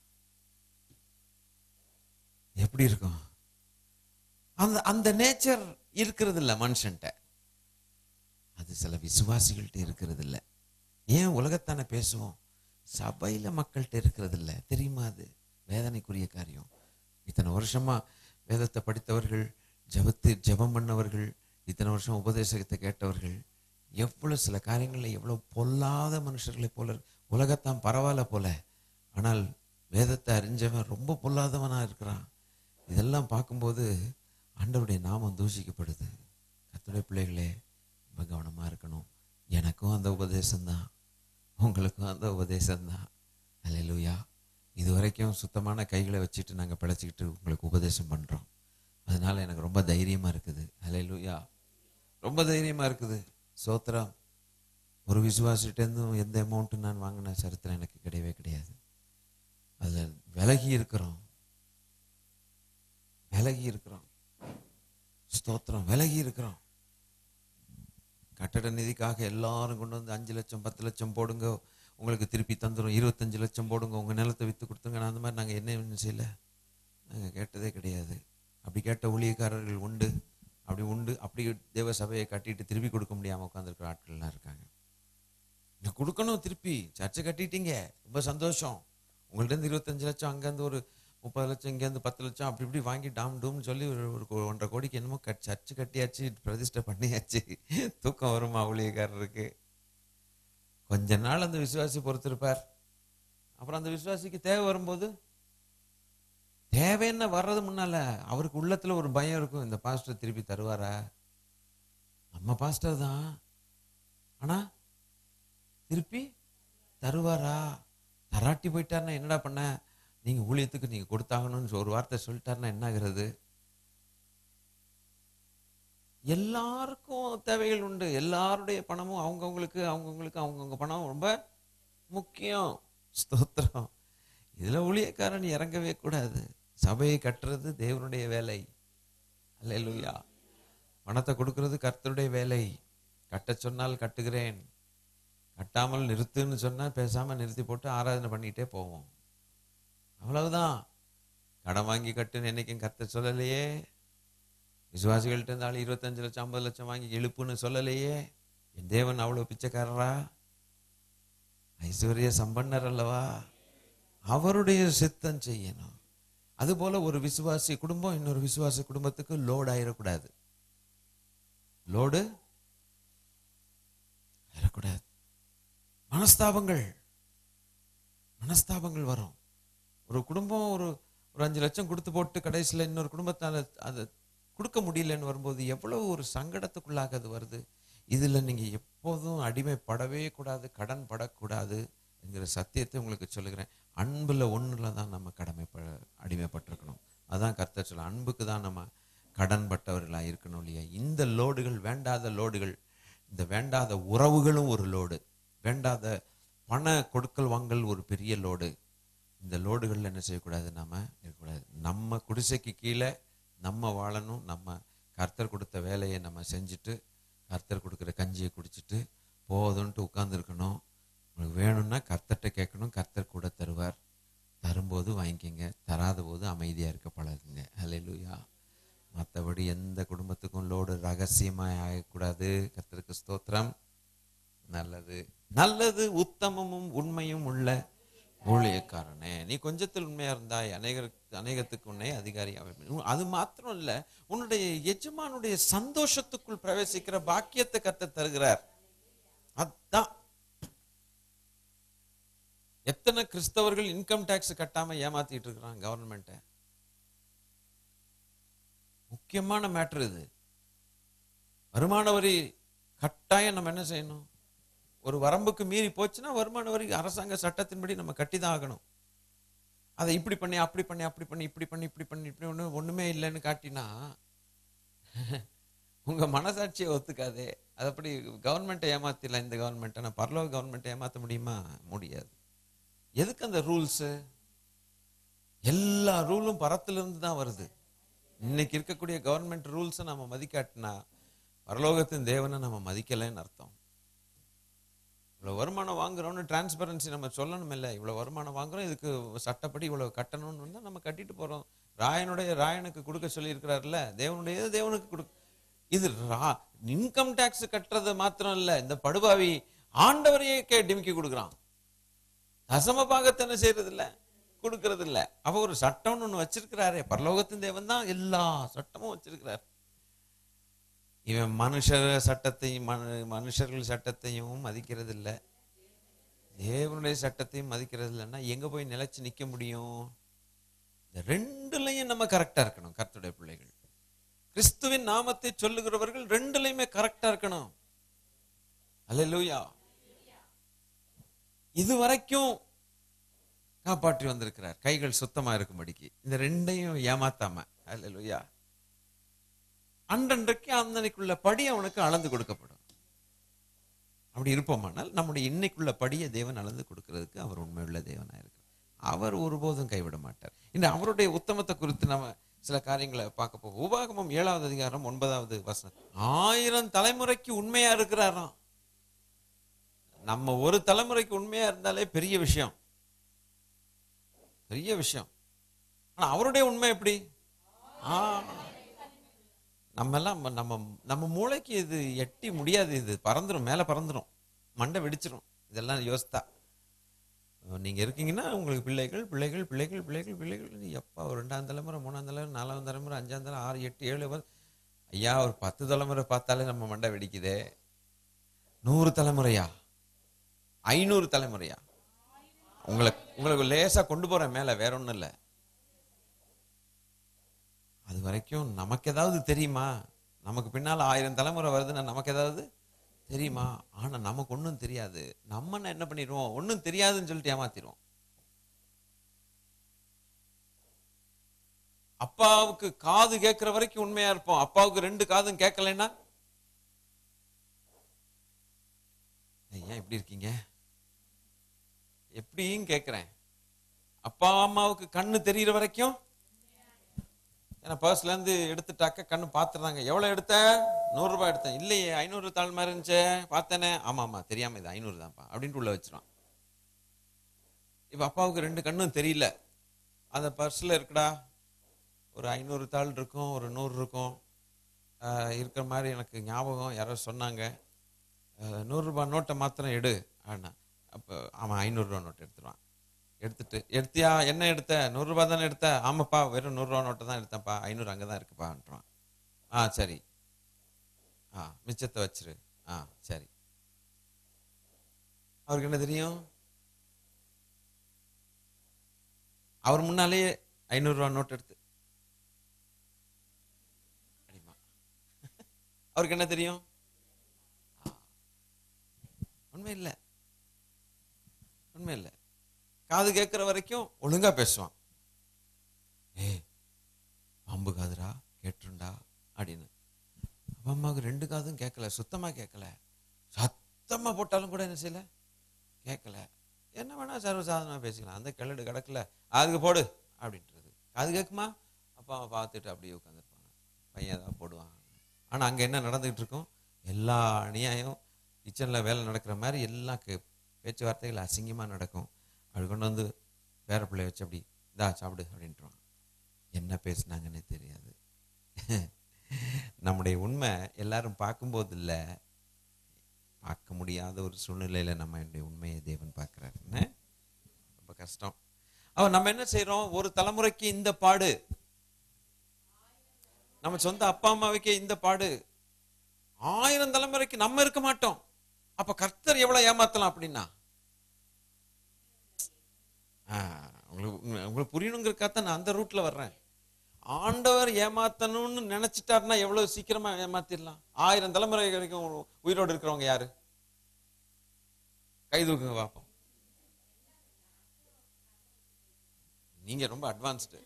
எப்படி இருக்கும் அந்த அந்த நேச்சர் இருக்கிறது இல்லை மனுஷன்ட்ட அது சில விசுவாசிகள்கிட்ட இருக்கிறது இல்லை ஏன் உலகத்தானே பேசுவோம் சபையில மக்கள்கிட்ட இருக்கிறது இல்லை தெரியுமா அது வேதனைக்குரிய காரியம் இத்தனை வருஷமா வேதத்தை படித்தவர்கள் ஜெபத்து ஜெபம் பண்ணவர்கள் இத்தனை வருஷம் உபதேசத்தை கேட்டவர்கள் எவ்வளவு சில காரியங்களில் எவ்வளவு பொல்லாத மனுஷர்களை போல உலகத்தான் பரவாயில்ல போல ஆனால் வேதத்தை அறிஞ்சவன் ரொம்ப பொல்லாதவனா இருக்கிறான் இதெல்லாம் பார்க்கும்போது ஆண்டவருடைய நாமம் தூஷிக்கப்படுது கர்த்தருடைய பிள்ளைகளே ரொம்ப கவனமா இருக்கணும் எனக்கும் அந்த உபதேசம்தான் உங்களுக்கும் அந்த உபதேசம்தான் அல்லேலூயா இது வரைக்கும் சுத்தமான கைகளை வச்சுட்டு நாங்கள் பிழைச்சிக்கிட்டு உங்களுக்கு உபதேசம் பண்ணுறோம் அதனால எனக்கு ரொம்ப தைரியமாக இருக்குது அல்லேலூயா ரொம்ப தைரியமாக இருக்குது சோத்திரம் ஒரு விசுவாசிட்டேருந்தும் எந்த அமௌண்ட்டு நான் வாங்கின சரித்திரம் எனக்கு கிடையவே கிடையாது அதில் விலகி இருக்கிறோம் விலகி இருக்கிறோம் ஸ்தோத்திரம் விலகி இருக்கிறோம் கட்டட நிதிக்காக எல்லாரும் கொண்டு வந்து அஞ்சு லட்சம் பத்து லட்சம் போடுங்க உங்களுக்கு திருப்பி தந்துடும் இருபத்தஞ்சு லட்சம் போடுங்க உங்கள் நிலத்தை விற்று கொடுத்துங்க நான் அந்த மாதிரி நாங்கள் என்ன ஒன்றும் செய்யல நாங்கள் கேட்டதே கிடையாது அப்படி கேட்ட ஊழியக்காரர்கள் உண்டு அப்படி உண்டு அப்படி தேவ சபையை கட்டிட்டு திருப்பி கொடுக்க முடியாமல் உட்காந்துருக்கிற ஆட்கள்லாம் இருக்காங்க நீங்க கொடுக்கணும் திருப்பி சர்ச்சை கட்டிட்டீங்க ரொம்ப சந்தோஷம் உங்கள்ட்ட இருந்து இருபத்தஞ்சு லட்சம் அங்கேருந்து ஒரு முப்பது லட்சம் இங்கேருந்து பத்து லட்சம் அப்படி இப்படி வாங்கி டாம் டூம்னு சொல்லி ஒரு ஒரு கொ- ஒன்றரை கோடிக்கு என்னமோ கட் சர்ச்சு கட்டியாச்சு பிரதிஷ்டை பண்ணியாச்சு தூக்கம் வருமா ஊழியக்காரருக்கு கொஞ்ச நாள் அந்த விசுவாசி பொறுத்திருப்பார் அப்புறம் அந்த விசுவாசிக்கு தேவை வரும்போது தேவைன்னு வர்றது முன்னால அவருக்கு உள்ளத்துல ஒரு பயம் இருக்கும் இந்த பாஸ்டர் திருப்பி தருவாரா நம்ம பாஸ்டர் தான் ஆனா திருப்பி தருவாரா தராட்டி போயிட்டாருன்னா என்னடா பண்ண நீங்க ஊழியத்துக்கு நீங்க கொடுத்தாகணும்னு ஒரு வார்த்தை சொல்லிட்டாருன்னா என்ன ஆகுறது எல்லாருக்கும் தேவைகள் உண்டு எல்லாருடைய பணமும் அவங்கவுங்களுக்கு அவங்கவுங்களுக்கு அவங்கவுங்க பணம் ரொம்ப முக்கியம் ஸ்தோத்திரம் இதுல ஊழியக்காரன் இறங்கவே கூடாது சபையை கட்டுறது தேவனுடைய வேலை அல்லேலூயா பணத்தை கொடுக்கிறது கர்த்தருடைய வேலை கட்டச் சொன்னால் கட்டுகிறேன் கட்டாமல் நிறுத்துன்னு சொன்னா பேசாம நிறுத்தி போட்டு ஆராதனை பண்ணிட்டே போவோம் அவ்வளவுதான் கடன் வாங்கி கட்டுன்னு என்னைக்கும் கத்த சொல்லலையே விசுவாசிகள்கிட்ட இருந்தாலும் இருபத்தஞ்சு லட்சம் ஐம்பது லட்சம் வாங்கி எழுப்புன்னு சொல்லலையே என் தேவன் அவ்வளவு பிச்சைக்காரரா ஐஸ்வர்ய சம்பன்னர் அல்லவா அவருடைய சித்தம் செய்யணும் அதுபோல ஒரு விசுவாசி குடும்பம் இன்னொரு விசுவாசி குடும்பத்துக்கு லோடு ஆயிடக்கூடாது லோடு ஆயிடக்கூடாது மனஸ்தாபங்கள் மனஸ்தாபங்கள் வரும் ஒரு குடும்பம் ஒரு ஒரு அஞ்சு லட்சம் கொடுத்து போட்டு கடைசியில் இன்னொரு குடும்பத்தால் அதை கொடுக்க முடியலன்னு வரும்போது எவ்வளவு ஒரு சங்கடத்துக்குள்ளாக அது வருது இதில் நீங்கள் எப்போதும் அடிமைப்படவே கூடாது கடன் படக்கூடாது என்கிற சத்தியத்தை உங்களுக்கு சொல்லுகிறேன் அன்பில் ஒன்றில் தான் நம்ம கடமைப்ப அடிமைப்பட்டிருக்கணும் அதான் கர்த்தர் சொல்ல அன்புக்கு தான் நம்ம கடன் பட்டவர்களாக இருக்கணும் இல்லையா இந்த லோடுகள் வேண்டாத லோடுகள் இந்த வேண்டாத உறவுகளும் ஒரு லோடு வேண்டாத பண கொடுக்கல் வாங்கல் ஒரு பெரிய லோடு இந்த லோடுகளில் என்ன செய்யக்கூடாது நாம இருக்கக்கூடாது நம்ம குடிசைக்கு கீழே நம்ம வாழணும் நம்ம கர்த்தர் கொடுத்த வேலையை நம்ம செஞ்சுட்டு கர்த்தர் கொடுக்குற கஞ்சியை குடிச்சிட்டு போதும்ன்ட்டு உட்காந்துருக்கணும் உங்களுக்கு வேணும்னா கர்த்தர்கிட்ட கேட்கணும் கர்த்தர் கூட தருவார் தரும்போது வாங்கிக்கோங்க தராத போது அமைதியாக இருக்க பழகுங்க ஹalleluya மற்றபடி எந்த குடும்பத்துக்கும் லோடு ரகசியமாக ஆகக்கூடாது கர்த்தருக்கு ஸ்தோத்திரம் நல்லது நல்லது உத்தமமும் உண்மையும் உள்ள ஊழியக்காரனே நீ கொஞ்சத்தில் உண்மையா இருந்தாய் அநேகருக்கு அநேகத்துக்கு உன்னை அதிகாரியாக அது மாத்திரம் இல்ல உன்னுடைய எஜமானுடைய சந்தோஷத்துக்குள் பிரவேசிக்கிற பாக்கியத்தை கத்த தருகிறார் அதான் எத்தனை கிறிஸ்தவர்கள் இன்கம் டேக்ஸ் கட்டாம ஏமாத்திட்டு இருக்கிறாங்க கவர்மெண்ட்டை முக்கியமான மேட்ரு இது வருமான வரி கட்டாயம் நம்ம என்ன செய்யணும் ஒரு வரம்புக்கு மீறி போச்சுன்னா வருமான வரி அரசாங்க சட்டத்தின்படி நம்ம கட்டி தான் ஆகணும் அதை இப்படி பண்ணி அப்படி பண்ணி அப்படி பண்ணி இப்படி பண்ணி இப்படி பண்ணி இப்படி ஒன்று ஒண்ணுமே இல்லைன்னு காட்டினா உங்க மனசாட்சியை ஒத்துக்காதே அது அப்படி கவர்மெண்ட்டை ஏமாத்திடலாம் இந்த கவர்மெண்ட்டை நான் பரலோக கவர்மெண்ட்டை ஏமாத்த முடியுமா முடியாது எதுக்கு அந்த ரூல்ஸு எல்லா ரூலும் பரத்திலிருந்து தான் வருது இன்னைக்கு இருக்கக்கூடிய கவர்மெண்ட் ரூல்ஸை நம்ம மதிக்காட்டினா பரலோகத்தின் தேவனை நம்ம மதிக்கலைன்னு அர்த்தம் இவ்வளோ வருமானம் வாங்குறோம்னு டிரான்ஸ்பரன்சி நம்ம சொல்லணும் இல்லை இவ்வளோ வருமானம் வாங்குறோம் இதுக்கு சட்டப்படி இவ்வளோ கட்டணும்னு வந்தால் நம்ம கட்டிட்டு போகிறோம் ராயனுடைய ராயனுக்கு கொடுக்க சொல்லியிருக்கிறாருல்ல தேவனுடைய தேவனுக்கு கொடு இது ரா இன்கம் டேக்ஸ் கட்டுறது மாத்திரம் இல்லை இந்த படுபாவி ஆண்டவரையே கே டிமிக்கி கொடுக்குறான் தசம பாகத்தை என்ன செய்யறது இல்ல கொடுக்கறது இல்ல அவ ஒரு சட்டம்னு ஒண்ணு வச்சிருக்கிறாரே பரலோகத்தின் தேவன் தான் எல்லா சட்டமும் வச்சிருக்கிறார் இவன் மனுஷர் சட்டத்தையும் மனு- மனுஷர்கள் சட்டத்தையும் மதிக்கிறது இல்ல தேவனுடைய சட்டத்தையும் மதிக்கிறது இல்லைன்னா எங்க போய் நிலைச்சு நிக்க முடியும் இந்த ரெண்டுலயும் நம்ம கரெக்டா இருக்கணும் கர்த்தருடைய பிள்ளைகள் கிறிஸ்துவின் நாமத்தை சொல்லுகிறவர்கள் ரெண்டுலயுமே கரெக்டா இருக்கணும் அல்லேலூயா இது வரைக்கும் காப்பாற்றி வந்திருக்கிறார் கைகள் சுத்தமா இருக்கும்படிக்கு இந்த ரெண்டையும் ஏமாத்தாம அல்லேலூயா அன்றன்றைக்கு அந்தனைக்குள்ள படி அவனுக்கு அளந்து கொடுக்கப்படும் அப்படி இருப்போமானால் நம்முடைய இன்னைக்குள்ள படியை தேவன் அளந்து கொடுக்கிறதுக்கு அவர் உண்மையுள்ள தேவனா இருக்கிறார் அவர் ஒருபோதும் கைவிட மாட்டார் இந்த அவருடைய உத்தமத்தை குறித்து நம்ம சில காரியங்களை பார்க்க போவோம் உபாகமம் ஏழாவது அதிகாரம் ஒன்பதாவது வசனம் ஆயிரம் தலைமுறைக்கு உண்மையா இருக்கிறாராம் நம்ம ஒரு தலைமுறைக்கு உண்மையா இருந்தாலே பெரிய விஷயம் பெரிய விஷயம் ஆனா அவருடைய உண்மை எப்படி ஆ நம்ம எல்லாம் நம்ம நம்ம மூளைக்கு இது எட்டி முடியாது இது பறந்துரும் மேல பறந்துரும் மண்டை வெடிச்சிரும் இதெல்லாம் யோசித்தா நீங்க இருக்கீங்கன்னா உங்களுக்கு பிள்ளைகள் பிள்ளைகள் பிள்ளைகள் பிள்ளைகள் பிள்ளைகள் நீ எப்பா ஒரு ரெண்டாம் தலைமுறை மூணாம் தலைமுறை நாலாம் தலைமுறை அஞ்சாம் தலைமுறை ஆறு எட்டு ஏழு பத்து. ஐயா ஒரு பத்து தலைமுறை பார்த்தாலே நம்ம மண்டை வெடிக்குதே நூறு தலைமுறையா ஐநூறு தலைமுறையா உங்களை உங்களுக்கு லேசா கொண்டு போறேன் மேல வேற ஒண்ணும் இல்லை அது வரைக்கும் நமக்கு ஏதாவது தெரியுமா நமக்கு பின்னால ஆயிரம் தலைமுறை வருதுன்னா நமக்கு ஏதாவது தெரியுமா ஆனா நமக்கு ஒண்ணும் தெரியாது நம்ம என்ன பண்ணிடுவோம் ஒண்ணும் தெரியாதுன்னு சொல்லிட்டு ஏமாத்திடுவோம் அப்பாவுக்கு காது கேட்கிற வரைக்கும் உண்மையா இருப்போம் அப்பாவுக்கு ரெண்டு காதும் கேட்கலைன்னா ஏன் இப்படி இருக்கீங்க எப்படியும் கேட்கிறேன் அப்பா அம்மாவுக்கு கண்ணு தெரியிற வரைக்கும் ஏன்னா பர்ஸ்ல இருந்து எடுத்துட்டாக்க கண்ணு பார்த்துறாங்க எவ்வளவு எடுத்த நூறு ரூபாய் எடுத்தேன் இல்லையே ஐநூறு தாள் மாதிரி இருந்துச்சே பார்த்தேனே ஆமா ஆமா தெரியாம இது ஐநூறு தான்ப்பா அப்படின்ட்டு உள்ள வச்சிருவான் இப்ப அப்பாவுக்கு ரெண்டு கண்ணும் தெரியல அந்த பர்ஸ்ல இருக்குடா ஒரு ஐநூறு தாள் இருக்கும் ஒரு நூறு இருக்கும் ஆஹ் இருக்கிற மாதிரி எனக்கு ஞாபகம் யாரோ சொன்னாங்க ஆஹ் நூறு ரூபாய் நோட்டை மாத்திரம் எடு ஆனா அப்போ அவன் ஐநூறுரூவா நோட்டு எடுத்துருவான் எடுத்துட்டு எடுத்தியா என்ன எடுத்த நூறுரூபா தானே எடுத்த ஆமாப்பா வெறும் நூறுரூவா நோட்டை தான் எடுத்தேன்ப்பா ஐநூறு அங்கே தான் இருக்குப்பான்றான் ஆ சரி ஆ மிச்சத்தை வச்சிரு ஆ சரி அவருக்கு என்ன தெரியும் அவர் முன்னாலேயே ஐநூறுரூவா நோட் எடுத்து அடிமா அவருக்கு என்ன தெரியும் ஆ. உண்மை இல்லை உண்மை இல்லை காது கேட்கிற வரைக்கும் ஒழுங்கா பேசுவான் ஏய் பாம்பு காதுடா கேட்டுருண்டா அப்படின்னு அப்பா அம்மாவுக்கு ரெண்டு காதும் கேட்கல சுத்தமா கேட்கல சத்தமா போட்டாலும் கூட என்ன செய்யல கேட்கல என்ன வேணா சர்வசாதாரணமா பேசிக்கலாம் அந்த கிளடு கிடக்கல அதுக்கு போடு அப்படின்றது காது கேட்குமா அப்பா அம்மா பார்த்துட்டு அப்படியே உட்காந்துருப்பாங்க பையன் ஏதாவது போடுவான் ஆனா அங்க என்ன நடந்துகிட்டு இருக்கும் எல்லா அநியாயம் கிச்சன்ல வேலை நடக்கிற மாதிரி எல்லாம் கே- பேச்சுவார்த்தைகள் அசிங்கமா நடக்கும் அப்படி கொண்டு வந்து பேர பிள்ளைய வச்சு அப்படி இதா சாப்பிடு அப்படின்ட்டுருவான் என்ன பேசுனாங்கன்னே தெரியாது நம்முடைய உண்மை எல்லாரும் பார்க்கும்போது இல்ல பார்க்க முடியாத ஒரு சூழ்நிலையில நம்ம என்னுடைய உண்மையை தேவன் பார்க்கிறார் என்ன ரொம்ப கஷ்டம் அவன் நம்ம என்ன செய்றோம் ஒரு தலைமுறைக்கு இந்த பாடு நம்ம சொந்த அப்பா அம்மாவுக்கே இந்த பாடு ஆயிரம் தலைமுறைக்கு நம்ம இருக்க மாட்டோம் அப்ப கர்த்தர் எவ்வளவு ஏமாத்தலாம் அப்படின்னா ஆ, உங்களுக்கு உங்களுக்கு புரியணுங்கிறக்காக நான் அந்த ரூட்ல வர்றேன் ஆண்டவர் ஏமாத்தணும்னு நினைச்சிட்டாருன்னா எவ்வளவு சீக்கிரமா ஏமாத்திடலாம் ஆயிரம் தலைமுறை வரைக்கும் உயிரோடு இருக்கிறவங்க யாரு கை தூக்குங்க பார்ப்போம் நீங்க ரொம்ப அட்வான்ஸ்டு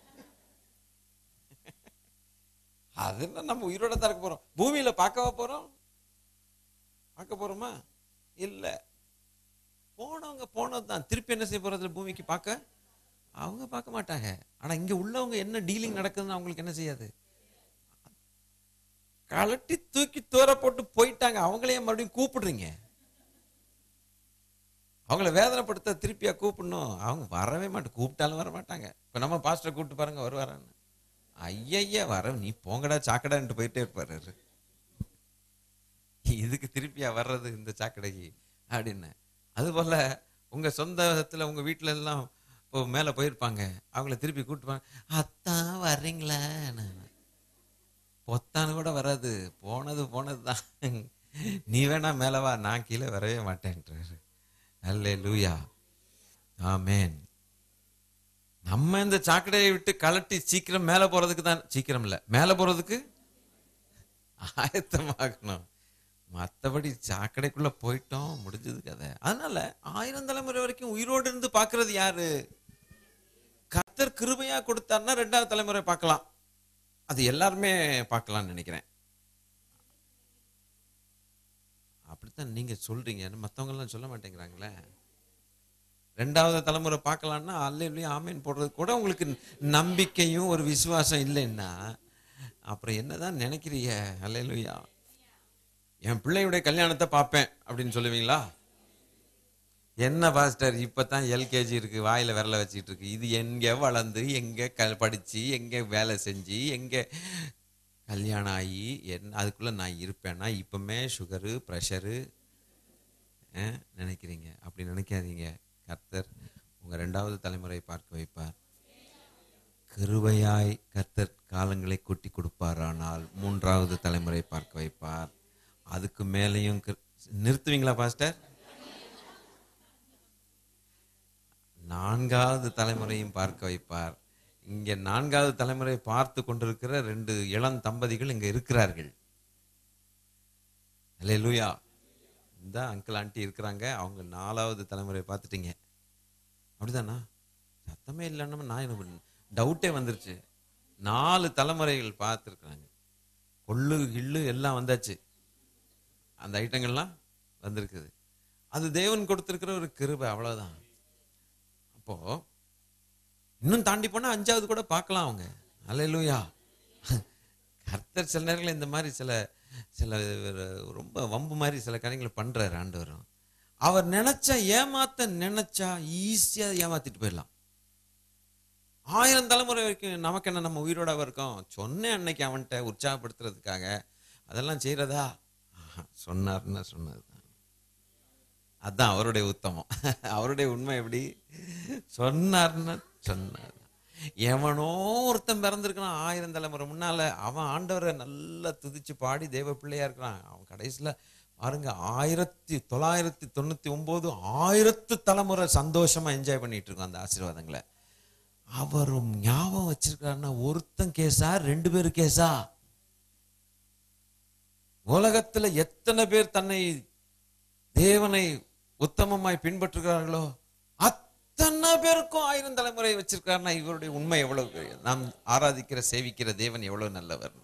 அதெல்லாம் நம்ம உயிரோட தான் இருக்க போறோம் பூமியில பார்க்கவா போறோம் பார்க்க போறோமா இல்ல போனவங்க போனது தான் திருப்பி என்ன செய்ய போறது பூமிக்கு பார்க்க அவங்க பார்க்க மாட்டாங்க ஆனா இங்க உள்ளவங்க என்ன டீலிங் நடக்குதுன்னு அவங்களுக்கு என்ன செய்யாது கலட்டி தூக்கி தூர போட்டு போயிட்டாங்க அவங்களையே மறுபடியும் கூப்பிடுறீங்க அவங்கள வேதனைப்படுத்த திருப்பியா கூப்பிடணும் அவங்க வரவே மாட்டாங்க கூப்பிட்டாலும் வர மாட்டாங்க இப்ப நம்ம பாஸ்டரை கூப்பிட்டு பாருங்க வருவாரான்னு ஐயய்யா வர நீ போங்கடா சாக்கடான்ட்டு போயிட்டே இருப்பாரு அவரு. இதுக்கு திருப்பியா வர்றது இந்த சாக்கடைக்கு அப்படின்னு அதுபோல உங்க சொந்தத்துல உங்க வீட்டுல எல்லாம் இப்போ மேல போயிருப்பாங்க அவங்கள திருப்பி கூப்பிட்டு போங்க அத்தான் வர்றீங்களா பொத்தான்னு கூட வராது போனது போனதுதான் நீ வேணா மேல வா நான் கீழே வரவே மாட்டேன்றாரு அல்லே லூயா ஆமேன் நம்ம இந்த சாக்கடையை விட்டு கலட்டி சீக்கிரம் மேல போறதுக்கு தான் சீக்கிரம் இல்ல மேல போறதுக்கு ஆயத்தமாகணும் மத்தபடி சாக்கடைக்குள்ள போயிட்டோம் முடிஞ்சது கதை அதனால ஆயிரம் தலைமுறை வரைக்கும் உயிரோடு இருந்து பார்க்கிறது யாரு கர்த்தர் கிருபையா கொடுத்தாருன்னா ரெண்டாவது தலைமுறை பார்க்கலாம் அது எல்லாருமே பார்க்கலாம்னு நினைக்கிறேன் அப்படித்தான் நீங்க சொல்றீங்க மத்தவங்க எல்லாம் சொல்ல மாட்டேங்கிறாங்களே ரெண்டாவது தலைமுறை பார்க்கலாம்னா அல்லையும் ஆமேன் போடுறது கூட உங்களுக்கு நம்பிக்கையும் ஒரு விசுவாசம் இல்லைன்னா அப்புறம் என்னதான் நினைக்கிறீங்க அல்லையா என் பிள்ளையுடைய கல்யாணத்தை பார்ப்பேன் அப்படின்னு சொல்லுவீங்களா என்ன பாஸ்டர் இப்பதான் எல்கேஜி இருக்கு வாயில விரல வச்சுட்டு இருக்கு இது எங்க வளர்ந்து எங்க க படிச்சு எங்க வேலை செஞ்சு எங்க கல்யாணம் ஆகி என்ன அதுக்குள்ள நான் இருப்பேன்னா இப்பவுமே சுகரு ப்ரெஷரு நினைக்கிறீங்க அப்படி நினைக்காதீங்க கர்த்தர் உங்க ரெண்டாவது தலைமுறை பார்க்க வைப்பார் கிருபையாய் கர்த்தர் காலங்களை கூட்டி கொடுப்பாரானால் மூன்றாவது தலைமுறை பார்க்க வைப்பார் அதுக்கு மேலேயும் கிரு- நிறுத்துவீங்களா பாஸ்டர் நான்காவது தலைமுறையும் பார்க்க வைப்பார் இங்க நான்காவது தலைமுறை பார்த்து கொண்டிருக்கிற ரெண்டு இளம் தம்பதிகள் இங்க இருக்கிறார்கள் அல்லேலூயா இந்த அங்கிள் ஆண்டி இருக்கிறாங்க அவங்க நாலாவது தலைமுறை பார்த்துட்டீங்க அப்படிதானா சத்தமே இல்லைன்னா நான் எனக்கு டவுட்டே வந்துருச்சு நாலு தலைமுறைகள் பார்த்துருக்குறாங்க கொள்ளு கிள்ளு எல்லாம் வந்தாச்சு அந்த ஐட்டங்கள்லாம் வந்திருக்குது அது தேவன் கொடுத்திருக்கிற ஒரு கிருபை அவ்வளவுதான் அப்போ இன்னும் தாண்டி போனா அஞ்சாவது கூட பார்க்கலாம் அவங்க அல்லேலூயா கர்த்தர் சில நேரங்களில் இந்த மாதிரி சில சில ரொம்ப வம்பு மாதிரி சில காரியங்களை பண்றாரு ஆண்டவரும் அவர் நினைச்சா ஏமாத்த நினைச்சா ஈஸியா ஏமாத்திட்டு போயிடலாம் ஆயிரம் தலைமுறை வரைக்கும் நமக்கு என்ன நம்ம உயிரோட இருக்கோம் சொன்னேன் அன்னைக்கு அவன்கிட்ட உற்சாகப்படுத்துறதுக்காக அதெல்லாம் செய்யறதா ஆஹா, சொன்னார்னா சொன்னதுதான் அதான் அவருடைய உத்தமம் அவருடைய உண்மை எப்படி சொன்னார்னா சொன்னார் எவனோ ஒருத்தன் பிறந்திருக்கிறான் ஆயிரம் தலைமுறை முன்னால அவன் ஆண்டவரை நல்லா துதிச்சு பாடி தேவ பிள்ளையா இருக்கிறான் அவன் கடைசியில பாருங்க ஆயிரத்தி தொள்ளாயிரத்தி தொண்ணூத்தி ஒன்பது ஆயிரத்து தலைமுறை சந்தோஷமா என்ஜாய் பண்ணிட்டு இருக்கோம் அந்த ஆசீர்வாதங்களை அவரும் ஞாபகம் வச்சிருக்காருன்னா ஒருத்தன் கேஸா ரெண்டு பேரும் கேஸா உலகத்துல எத்தனை பேர் தன்னை தேவனை உத்தமமாய் பின்பற்றுகிறார்களோ அத்தனை பேருக்கும் ஆயிரம் தலைமுறை வச்சிருக்காருன்னா இவருடைய உண்மை எவ்வளவு பெரியது. நாம் ஆராதிக்கிற சேவிக்கிற தேவன் எவ்வளவு நல்லவர்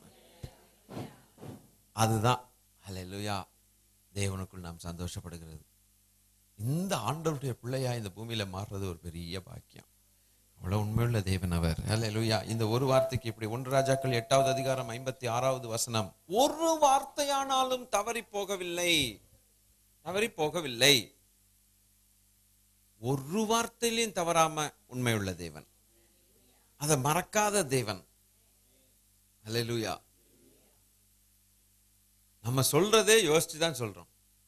அதுதான் அல்லேலூயா தேவனுக்குள் நாம் சந்தோஷப்படுகிறது இந்த ஆண்டவருடைய பிள்ளையா இந்த பூமியில மாறுறது ஒரு பெரிய பாக்கியம் அவ்வளவு உண்மையுள்ள தேவன் அவர் அல்லேலூயா இந்த ஒரு வார்த்தைக்கு இப்படி ஒன்று ராஜாக்கள் எட்டாவது அதிகாரம் ஐம்பத்தி ஆறாவது வசனம் ஒரு வார்த்தையானாலும் தவறி போகவில்லை தவறி போகவில்லை ஒரு வார்த்தையிலையும் தவறாம உண்மையுள்ள தேவன் அதை மறக்காத தேவன் அல்லேலூயா நம்ம சொல்றதே யோசிச்சு தான் சொல்றோம்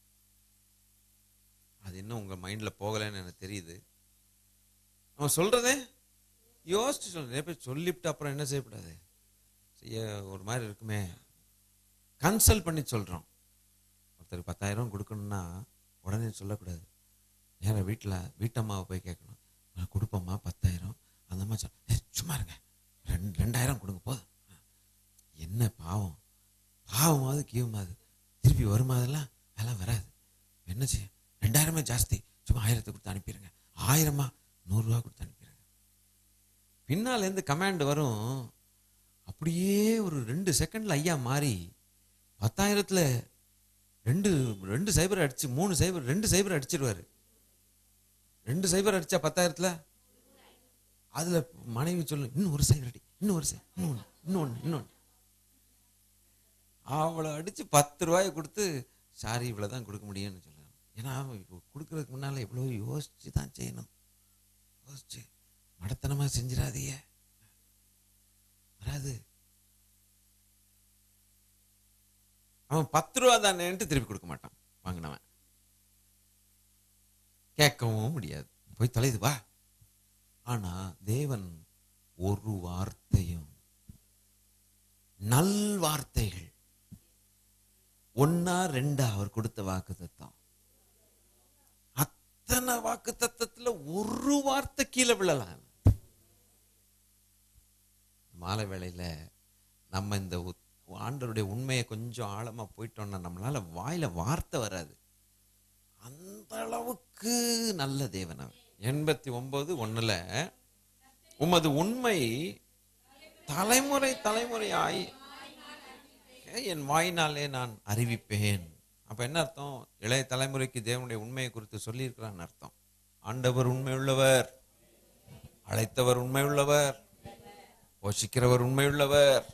அது இன்னும் உங்க மைண்ட்ல போகலைன்னு எனக்கு தெரியுது நம்ம சொல்றதே யோசிச்சு சொல்றேன் நிறைய பேர் சொல்லிவிட்டு அப்புறம் என்ன செய்யக்கூடாது செய்ய ஒரு மாதிரி இருக்குமே கன்சல்ட் பண்ணி சொல்றோம் ஒருத்தருக்கு பத்தாயிரம் கொடுக்கணும்னா உடனே சொல்லக்கூடாது நேராக வீட்டில் வீட்டம்மாவை போய் கேட்கணும் நான் கொடுப்போம்மா பத்தாயிரம் அந்த அம்மா சொல் "ஏய், சும்மா இருங்க ரெண்டு ரெண்டாயிரம் கொடுங்க போதும் என்ன பாவம் பாவமாவது கீவமாவது திருப்பி வருமா அதெல்லாம் அதெல்லாம் வராது என்ன செய்ய ரெண்டாயிரமே ஜாஸ்தி சும்மா ஆயிரத்தை கொடுத்து அனுப்பிடுங்க ஆயிரமா நூறுரூவா கொடுத்து அனுப்பிடுங்க பின்னாலேருந்து கமாண்ட் வரும் அப்படியே ஒரு ரெண்டு செகண்ட்ல ஐயா மாறி பத்தாயிரத்துல ரெண்டு ரெண்டு சைபர் அடிச்சு மூணு சைபர் ரெண்டு சைபர் அடிச்சிருவாரு ரெண்டு சைபர் அடிச்சா பத்தாயிரத்துல அதுல மனைவி சொல்லு இன்னும் ஒரு சைபர் அடி இன்னும் ஒரு சைபர் இன்னொன்று இன்னொன்று இன்னொன்று அவளை அடிச்சு பத்து ரூபாயை கொடுத்து சாரி இவ்வளவுதான் கொடுக்க முடியும்னு சொல்லலாம் ஏன்னா அவன் இப்போ கொடுக்கறதுக்கு முன்னால எவ்வளோ யோசிச்சு தான் செய்யணும் யோசிச்சு மடத்தனமா செஞ்சிடாதீங்க வராது அவன் பத்து ரூபா தானேன்ட்டு திருப்பி கொடுக்க மாட்டான் வாங்கினவன் கேட்கவும் முடியாது போய் தொலைது வா ஆனா தேவன் ஒரு வார்த்தையும் நல் வார்த்தைகள் ஒன்னா ரெண்டா அவர் கொடுத்த வாக்கு தத்தம் அத்தனை வாக்கு தத்தத்துல ஒரு வார்த்தை கீழே விழலாம் மாலை வேளையில நம்ம இந்த உத்- ஆண்டவருடைய உண்மையை கொஞ்சம் ஆழமா போயிட்டோம்னா நம்மளால வாயில வார்த்தை வராது அந்த அளவுக்கு நல்ல தேவன் அவர் எண்பத்தி ஒன்பது ஒண்ணுல உமது உண்மை தலைமுறை தலைமுறையாய் என் வாயினாலே நான் அறிவிப்பேன் அப்ப என்ன அர்த்தம் இளைய தலைமுறைக்கு தேவனுடைய உண்மையை குறித்து சொல்லியிருக்கிறான்னு அர்த்தம் ஆண்டவர் உண்மையுள்ளவர் அழைத்தவர் உண்மையுள்ளவர் போஷிக்கிறவர் உண்மையுள்ளவர்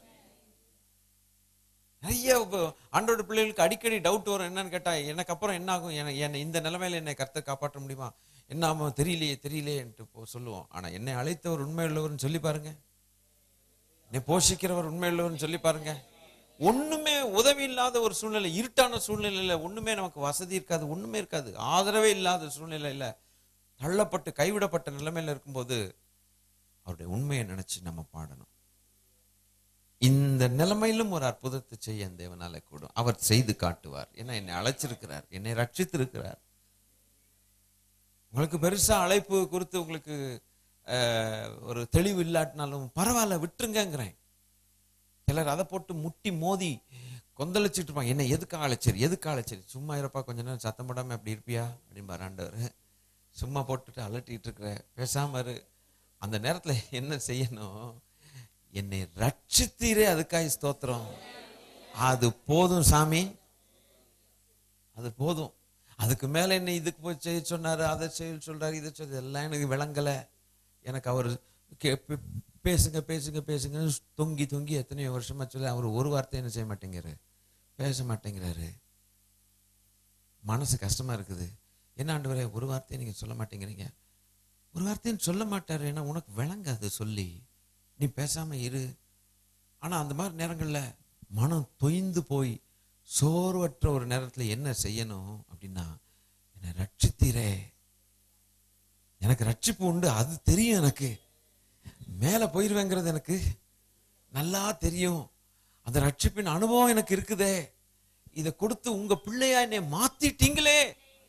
நிறைய இப்ப ஆண்டோட பிள்ளைகளுக்கு அடிக்கடி டவுட் வரும் என்னன்னு கேட்டா எனக்கு அப்புறம் என்ன ஆகும் என- என்னை இந்த நிலைமையில என்னை கர்த்தர் காப்பாற்ற முடியுமா என்ன ஆகும் தெரியலையே தெரியலையேன்ட்டு போ சொல்லுவோம் ஆனா என்னை அழைத்தவர் உண்மையுள்ளவர்னு சொல்லி பாருங்க என்னை போஷிக்கிறவர் உண்மையுள்ளவர்னு சொல்லி பாருங்க ஒண்ணுமே உதவி இல்லாத ஒரு சூழ்நிலை இருட்டான சூழ்நிலையில ஒண்ணுமே நமக்கு வசதி இருக்காது ஒண்ணுமே இருக்காது ஆதரவே இல்லாத சூழ்நிலையில தள்ளப்பட்டு கைவிடப்பட்ட நிலைமையில இருக்கும்போது அவருடைய உண்மையை நினைச்சு நம்ம பாடணும் இந்த நிலைமையிலும் ஒரு அற்புதத்தை செய்ய என் தேவனால கூடும் அவர் செய்து காட்டுவார் ஏன்னா என்னை அழைச்சிருக்கிறார் என்னை ரட்சித்திருக்கிறார் உங்களுக்கு பெருசா அழைப்பு குறித்து உங்களுக்கு அஹ், ஒரு தெளிவு இல்லாட்டினாலும் பரவாயில்ல விட்டுருங்கங்கிறேன் சிலர் அதை போட்டு முட்டி மோதி கொந்தளிச்சிட்டு இருப்பாங்க என்ன எதுக்கு அழைச்சர் எதுக்கு அழைச்சர் சும்மா இருப்பா கொஞ்ச நேரம் சத்தம் போடாம அப்படி இருப்பியா அப்படிம்பாரு ஆண்டவர் சும்மா போட்டுட்டு அலட்டிட்டு இருக்கிற பேசாம இரு அந்த நேரத்துல என்ன செய்யணும் என்னை ரட்சித்தீரே அதுக்காய் ஸ்தோத்திரம் அது போதும் சாமி அது போதும் அதுக்கு மேல என்ன இதுக்கு போய் செய்ய சொன்னாரு அதை செய்ய சொல்றாரு இதை சொல்றாரு எல்லாம் எனக்கு விளங்கல எனக்கு அவர் கே- பே- பேசுங்க பேசுங்க பேசுங்க தொங்கி தொங்கி எத்தனையோ வருஷமா சொல்லி அவர் ஒரு வார்த்தை என்ன செய்ய மாட்டேங்கிறாரு பேச மாட்டேங்கிறாரு மனசு கஷ்டமா இருக்குது என்ன ஆண்டவரே ஒரு வார்த்தையை நீங்க சொல்ல மாட்டேங்கிறீங்க ஒரு வார்த்தையும் சொல்ல மாட்டாரு ஏன்னா உனக்கு விளங்காது சொல்லி நீ பேசாம இரு ஆனா அந்த மாதிரி நேரங்கள்ல மனம் தொய்ந்து போய் சோர்வற்ற ஒரு நேரத்துல என்ன செய்யணும் அப்படின்னா என்னை ரட்சித்தீரே எனக்கு ரட்சிப்பு உண்டு அது தெரியும் எனக்கு மேல போயிருவேங்கிறது எனக்கு நல்லா தெரியும் அந்த ரட்சிப்பின் அனுபவம் எனக்கு இருக்குதே இதை கொடுத்து உங்க பிள்ளையா என்னை மாத்திட்டீங்களே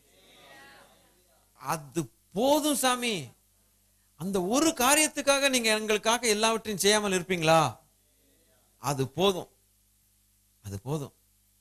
அது போதும் சாமி அந்த ஒரு காரியத்துக்காக நீங்க எங்களுக்காக எல்லாவற்றையும் செய்யாமல் இருப்பீங்களா அது போதும் அது போதும்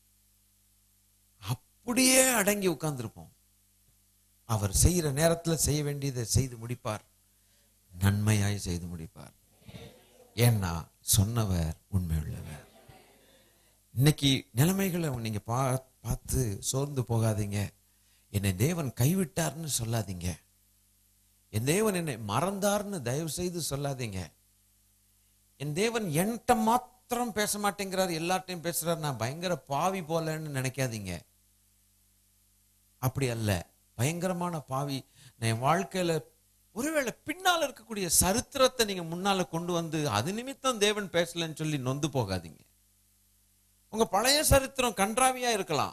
அப்படியே அடங்கி உட்கார்ந்திருப்போம் அவர் செய்யற நேரத்துல செய்ய வேண்டியதை செய்து முடிப்பார் நன்மையாய் செய்து முடிப்பார் ஏன்னா சொன்னவர் உண்மையுள்ளவர் இன்னைக்கு நிலைமைகளை நீங்க பா பார்த்து சோர்ந்து போகாதீங்க என்னை தேவன் கைவிட்டார்னு சொல்லாதீங்க என் தேவன் என்னை மறந்தார்னு தயவு செய்து சொல்லாதீங்க என் தேவன் என்கிட்ட மாத்திரம் பேச மாட்டேங்கிறார் எல்லார்ட்டையும் பேசுறார் நான் பயங்கர பாவி போலன்னு நினைக்காதீங்க அப்படி அல்ல பயங்கரமான பாவி நான் என் வாழ்க்கையில ஒருவேளை பின்னால் இருக்கக்கூடிய சரித்திரத்தை நீங்க முன்னால கொண்டு வந்து அது நிமித்தம் தேவன் பேசலன்னு சொல்லி நொந்து போகாதீங்க உங்க பழைய சரித்திரம் கன்றாவியா இருக்கலாம்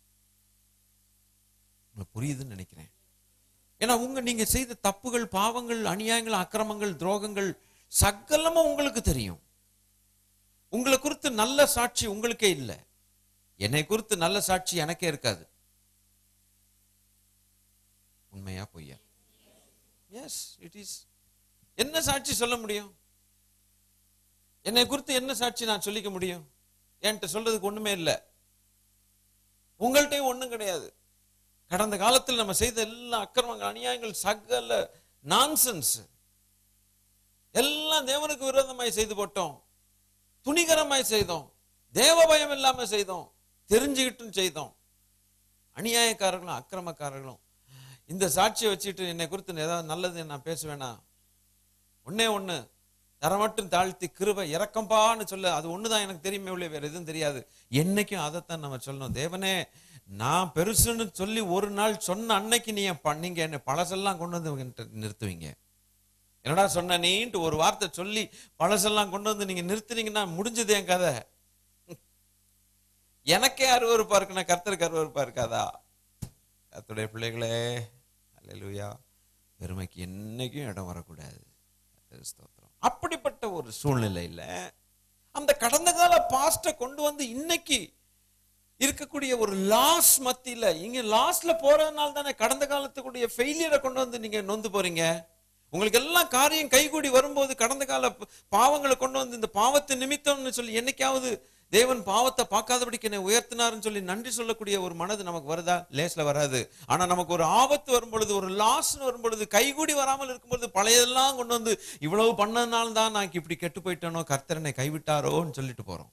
உங்களுக்கு புரியுதுன்னு நினைக்கிறேன் ஏன்னா உங்க நீங்க செய்த தப்புகள் பாவங்கள் அநியாயங்கள் அக்கிரமங்கள் துரோகங்கள் சகலமும் உங்களுக்கு தெரியும் உங்களை குறித்து நல்ல சாட்சி உங்களுக்கே இல்லை என்னை குறித்து நல்ல சாட்சி எனக்கே இருக்காது உண்மையா பொய்யா எஸ் இட் இஸ் என்ன சாட்சி சொல்ல முடியும் என்னை குறித்து என்ன சாட்சி நான் சொல்லிக்க முடியும் என்கிட்ட சொல்றதுக்கு ஒண்ணுமே இல்லை உங்கள்கிட்டயும் ஒண்ணும் கிடையாது கடந்த காலத்தில் நம்ம செய்த எல்லா அக்கிரமங்கள் அநியாயங்கள் சகல நான்சென்ஸ் எல்லாம் தேவனுக்கு விரோதமாய் செய்து போட்டோம் துணிகரமாய் செய்தோம் தேவ பயம் இல்லாம செய்தோம் தெரிஞ்சுக்கிட்டும் செய்தோம் அநியாயக்காரர்களும் அக்கிரமக்காரர்களும் இந்த சாட்சியை வச்சுட்டு என்னை குறித்து ஏதாவது நல்லது நான் பேசுவேனா ஒண்ணே ஒண்ணு தர மட்டும் தாழ்த்தி கிருபை இறக்கம்பான்னு சொல்ல அது ஒண்ணுதான் எனக்கு தெரியுமே ஒழிய வேற எதுவும் தெரியாது என்னைக்கும் அதைத்தான் நம்ம சொல்லணும் தேவனே நான் பெருசுன்னு சொல்லி ஒரு நாள் சொன்ன அன்னைக்கு நீ என் ப- நீங்க என்னை பழசெல்லாம் கொண்டு வந்து என்கிட்ட நிறுத்துவீங்க என்னடா சொன்ன நீன்ட்டு ஒரு வார்த்தை சொல்லி பழசெல்லாம் கொண்டு வந்து நீங்க நிறுத்துனீங்கன்னா முடிஞ்சது என் கதை எனக்கே அருவருப்பா இருக்குன்னா கர்த்தருக்கு அருவருப்பா இருக்காதா கர்த்தருடைய பிள்ளைகளே அல்லேலூயா பெருமைக்கு என்னைக்கும் இடம் வரக்கூடாது கர்த்தருக்கு ஸ்தோத்திரம் அப்படிப்பட்ட ஒரு சூழ்நிலையில அந்த கடந்த கால பாஸ்ட கொண்டு வந்து இன்னைக்கு இருக்கக்கூடிய ஒரு லாஸ் மத்தியில இங்க லாஸ்ல போறதுனால தானே கடந்த காலத்துக்குடைய ஃபெயிலியரை கொண்டு வந்து நீங்க நொந்து போறீங்க உங்களுக்கு எல்லாம் காரியம் கைகூடி வரும்போது கடந்த கால ப- பாவங்களை கொண்டு வந்து இந்த பாவத்தை நிமித்தம்னு சொல்லி என்னைக்காவது தேவன் பாவத்தை பார்க்காதபடிக்கு என்னை உயர்த்தினாருன்னு சொல்லி நன்றி சொல்லக்கூடிய ஒரு மனது நமக்கு வருதா லேஸ்ல வராது ஆனா நமக்கு ஒரு ஆபத்து வரும் பொழுது ஒரு லாஸ்னு வரும் பொழுது கைகூடி வராமல் இருக்கும்பொழுது பழையதெல்லாம் கொண்டு வந்து இவ்வளவு பண்ணதுனால தான் நான் இப்படி கெட்டு போயிட்டேனோ கர்த்தர் என்னை கைவிட்டாரோன்னு சொல்லிட்டு போறோம்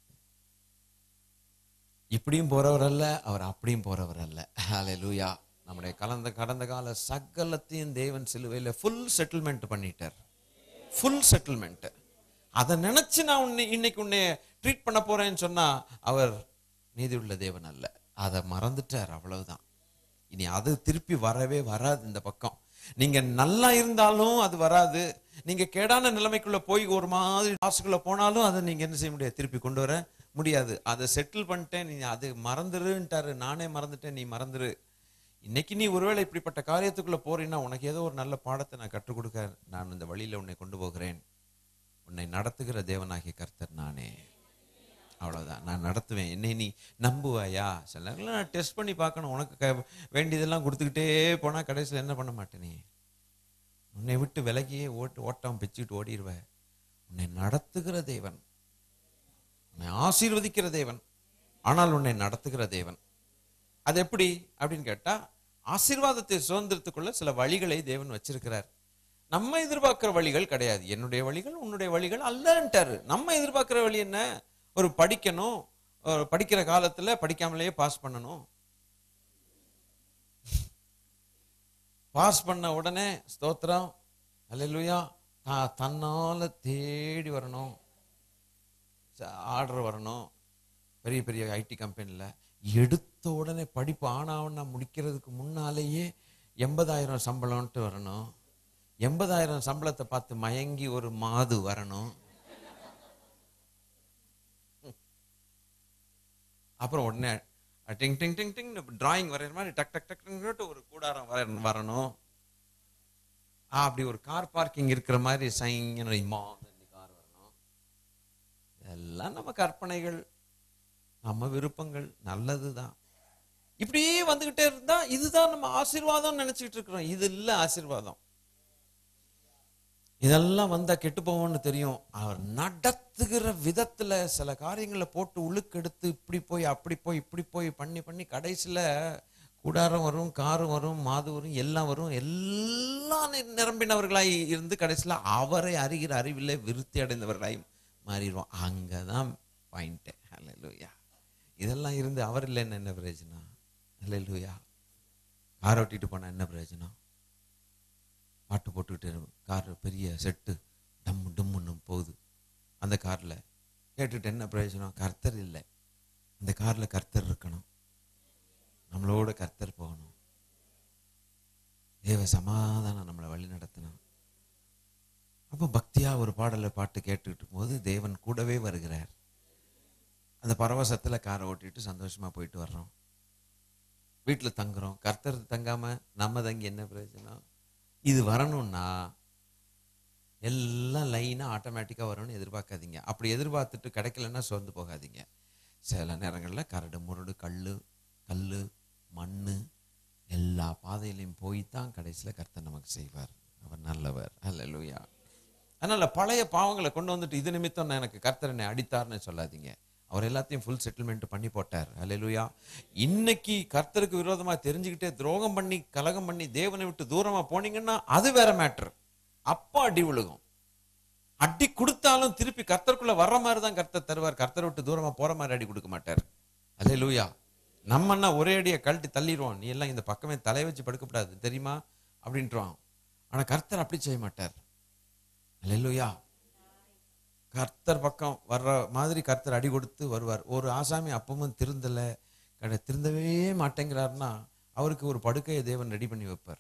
இப்படியும் போறவர் அல்ல அவர் அப்படியும் போறவர் அல்ல ஹalleluya நம்முடைய கலந்த கடந்த கால சகலத்தையும் தேவன் சிலுவையில ஃபுல் செட்டில்மெண்ட் பண்ணிட்டார் ஃபுல் செட்டில்மெண்ட் அதை நினைச்சு நான் உன்னை இன்னைக்கு உன்னை ட்ரீட் பண்ண போறேன்னு சொன்னா அவர் நீதியுள்ள தேவன் அல்ல அதை மறந்துட்டார் அவ்வளவுதான் இனி அது திருப்பி வரவே வராது இந்த பக்கம் நீங்க நல்லா இருந்தாலும் அது வராது நீங்க கேடான நிலைமைக்குள்ள போய் ஒரு மாதிரி காசுக்குள்ள போனாலும் அதை நீங்க என்ன செய்ய முடியாது திருப்பி கொண்டு வர முடியாது அதை செட்டில் பண்ணிட்டேன் நீ அது மறந்துருன்ட்டாரு நானே மறந்துட்டேன் நீ மறந்துரு இன்னைக்கு நீ ஒருவேளை இப்படிப்பட்ட காரியத்துக்குள்ள போறீன்னா உனக்கு ஏதோ ஒரு நல்ல பாடத்தை நான் கற்றுக் கொடுக்க நான் இந்த வழியில உன்னை கொண்டு போகிறேன் உன்னை நடத்துகிற தேவனாகிய கர்த்தர் நானே அவ்வளவுதான் நான் நடத்துவேன் என்னை நீ நம்புவாயா சில நேரங்கள்ல நான் டெஸ்ட் பண்ணி பார்க்கணும் உனக்கு க- வேண்டியதெல்லாம் கொடுத்துக்கிட்டே போனா கடைசியில் என்ன பண்ண மாட்டேனே உன்னை விட்டு விலகியே ஓட்டு ஓட்டம் பிச்சுக்கிட்டு ஓடிடுவ உன்னை நடத்துகிற தேவன் உன்னை ஆசீர்வதிக்கிற தேவன் ஆனால் உன்னை நடத்துகிற தேவன் அது எப்படி அப்படின்னு கேட்டா ஆசீர்வாதத்தை சுதந்திரத்துக்குள்ள சில வழிகளை தேவன் வச்சிருக்கிறார் நம்ம எதிர்பார்க்கிற வழிகள் கிடையாது என்னுடைய வழிகள் உன்னுடைய வழிகள் அல்லன்ட்டாரு நம்ம எதிர்பார்க்கிற வழி என்ன ஒரு படிக்கணும் ஒரு படிக்கிற காலத்துல படிக்காமலேயே பாஸ் பண்ணணும் பாஸ் பண்ண உடனே ஸ்தோத்திரம் அல்லேலூயா தான் தன்னால தேடி வரணும் ஆர்டர் வரணும் பெரிய பெரிய ஐடி கம்பெனியில் எடுத்த உடனே படிப்பு ஆனாவண்ணா முடிக்கிறதுக்கு முன்னாலேயே எண்பதாயிரம் சம்பளம்ன்ட்டு வரணும் எண்பதாயிரம் சம்பளத்தை பார்த்து மயங்கி ஒரு மாது வரணும் அப்புறம் உடனே டிங் டிங் டிங் டிங் டிராயிங் வரைகிற மாதிரி டக் டக் டக் டக்னுட்டு ஒரு கூடாரம் வர வரணும் ஆ, அப்படி ஒரு கார் பார்க்கிங் இருக்கிற மாதிரி சைங்கன்னு கார் வரணும் எல்லாம் நம்ம கற்பனைகள் நம்ம விருப்பங்கள் நல்லதுதான் இப்படியே வந்துகிட்டே இருந்தா இதுதான் நம்ம ஆசீர்வாதம் நினைச்சிட்டு இருக்கிறோம் இது இல்ல ஆசீர்வாதம் இதெல்லாம் வந்தா கெட்டு போவோம்னு தெரியும் அவர் நடத்துகிற விதத்துல சில காரியங்களை போட்டு உழுக்கெடுத்து இப்படி போய் அப்படி போய் இப்படி போய் பண்ணி பண்ணி கடைசியில கூடாரம் வரும் காரும் வரும் மாது வரும் எல்லாம் வரும் எல்லாம் நி- நிரம்பினவர்களாய் இருந்து கடைசியில அவரை அறிகிற அறிவிலே விருத்தி அடைந்தவர்களாய் மாறிடுவோம் அங்கதான் பாயிண்ட் ஹalleluya இதெல்லாம் இருந்து அவர் இல்லைன்னு என்ன பிரயோஜனம் ஹalleluya கார் ஓட்டிட்டு போனா என்ன பிரயோஜனம் பாட்டு போட்டுக்கிட்டு கார் பெரிய செட்டு டம்மு டம்முன்னு போகுது அந்த கார்ல கேட்டுட்டு என்ன பிரயோஜனம் கர்த்தர் இல்லை அந்த கார்ல கர்த்தர் இருக்கணும் நம்மளோட கர்த்தர் போகணும் தேவ சமாதானம் நம்மளை வழி நடத்தணும் அப்போ பக்தியா ஒரு பாடலை பாட்டு கேட்டுக்கிட்டு போது தேவன் கூடவே வருகிறார் அந்த பரவசத்துல காரை ஓட்டிட்டு சந்தோஷமா போயிட்டு வர்றோம் வீட்டுல தங்குறோம் கர்த்தர் தங்காம நம்ம தங்கி என்ன பிரயோஜனம் இது வரணும்னா எல்லாம் லைனாக ஆட்டோமேட்டிக்காக வரும்னு எதிர்பார்க்காதீங்க அப்படி எதிர்பார்த்துட்டு கிடைக்கலன்னா சோர்ந்து போகாதீங்க சில நேரங்களில் கரடு முரடு கல் கல் மண் எல்லா பாதையிலையும் போய் தான் கடைசியில் கர்த்தர் நமக்கு செய்வார் அவர் நல்லவர் அல்லேலூயா அதனால பழைய பாவங்களை கொண்டு வந்துட்டு இது நிமித்தம் நான் எனக்கு கர்த்தர் என்னை அடித்தார்னு சொல்லாதீங்க அவர் எல்லாத்தையும் ஃபுல் செட்டில்மெண்ட் பண்ணி போட்டார் அல்லேலூயா இன்னைக்கு கர்த்தருக்கு விரோதமா தெரிஞ்சுக்கிட்டே துரோகம் பண்ணி கலகம் பண்ணி தேவனை விட்டு தூரமா போனீங்கன்னா அது வேற மேட்ரு அப்போ அடி விழுகும் அடி கொடுத்தாலும் திருப்பி கர்த்தருக்குள்ள வர்ற மாதிரி தான் கர்த்தர் தருவார் கர்த்தரை விட்டு தூரமா போற மாதிரி அடி கொடுக்க மாட்டார் அல்லேலூயா நம்மன்னா ஒரே அடியை கழட்டி தள்ளிடுவோம் நீ எல்லாம் இந்த பக்கமே தலை வச்சு படுக்கப்படாது தெரியுமா அப்படின்ட்டுருவான் ஆனா கர்த்தர் அப்படி செய்ய மாட்டார் அல்லேலூயா கர்த்தர் பக்கம் வர்ற மாதிரி கர்த்தர் அடி கொடுத்து வருவார் ஒரு ஆசாமி அப்பவும் திருந்தல கடை திருந்தவே மாட்டேங்கிறாருன்னா அவருக்கு ஒரு படுக்கையை தேவன் ரெடி பண்ணி வைப்பார்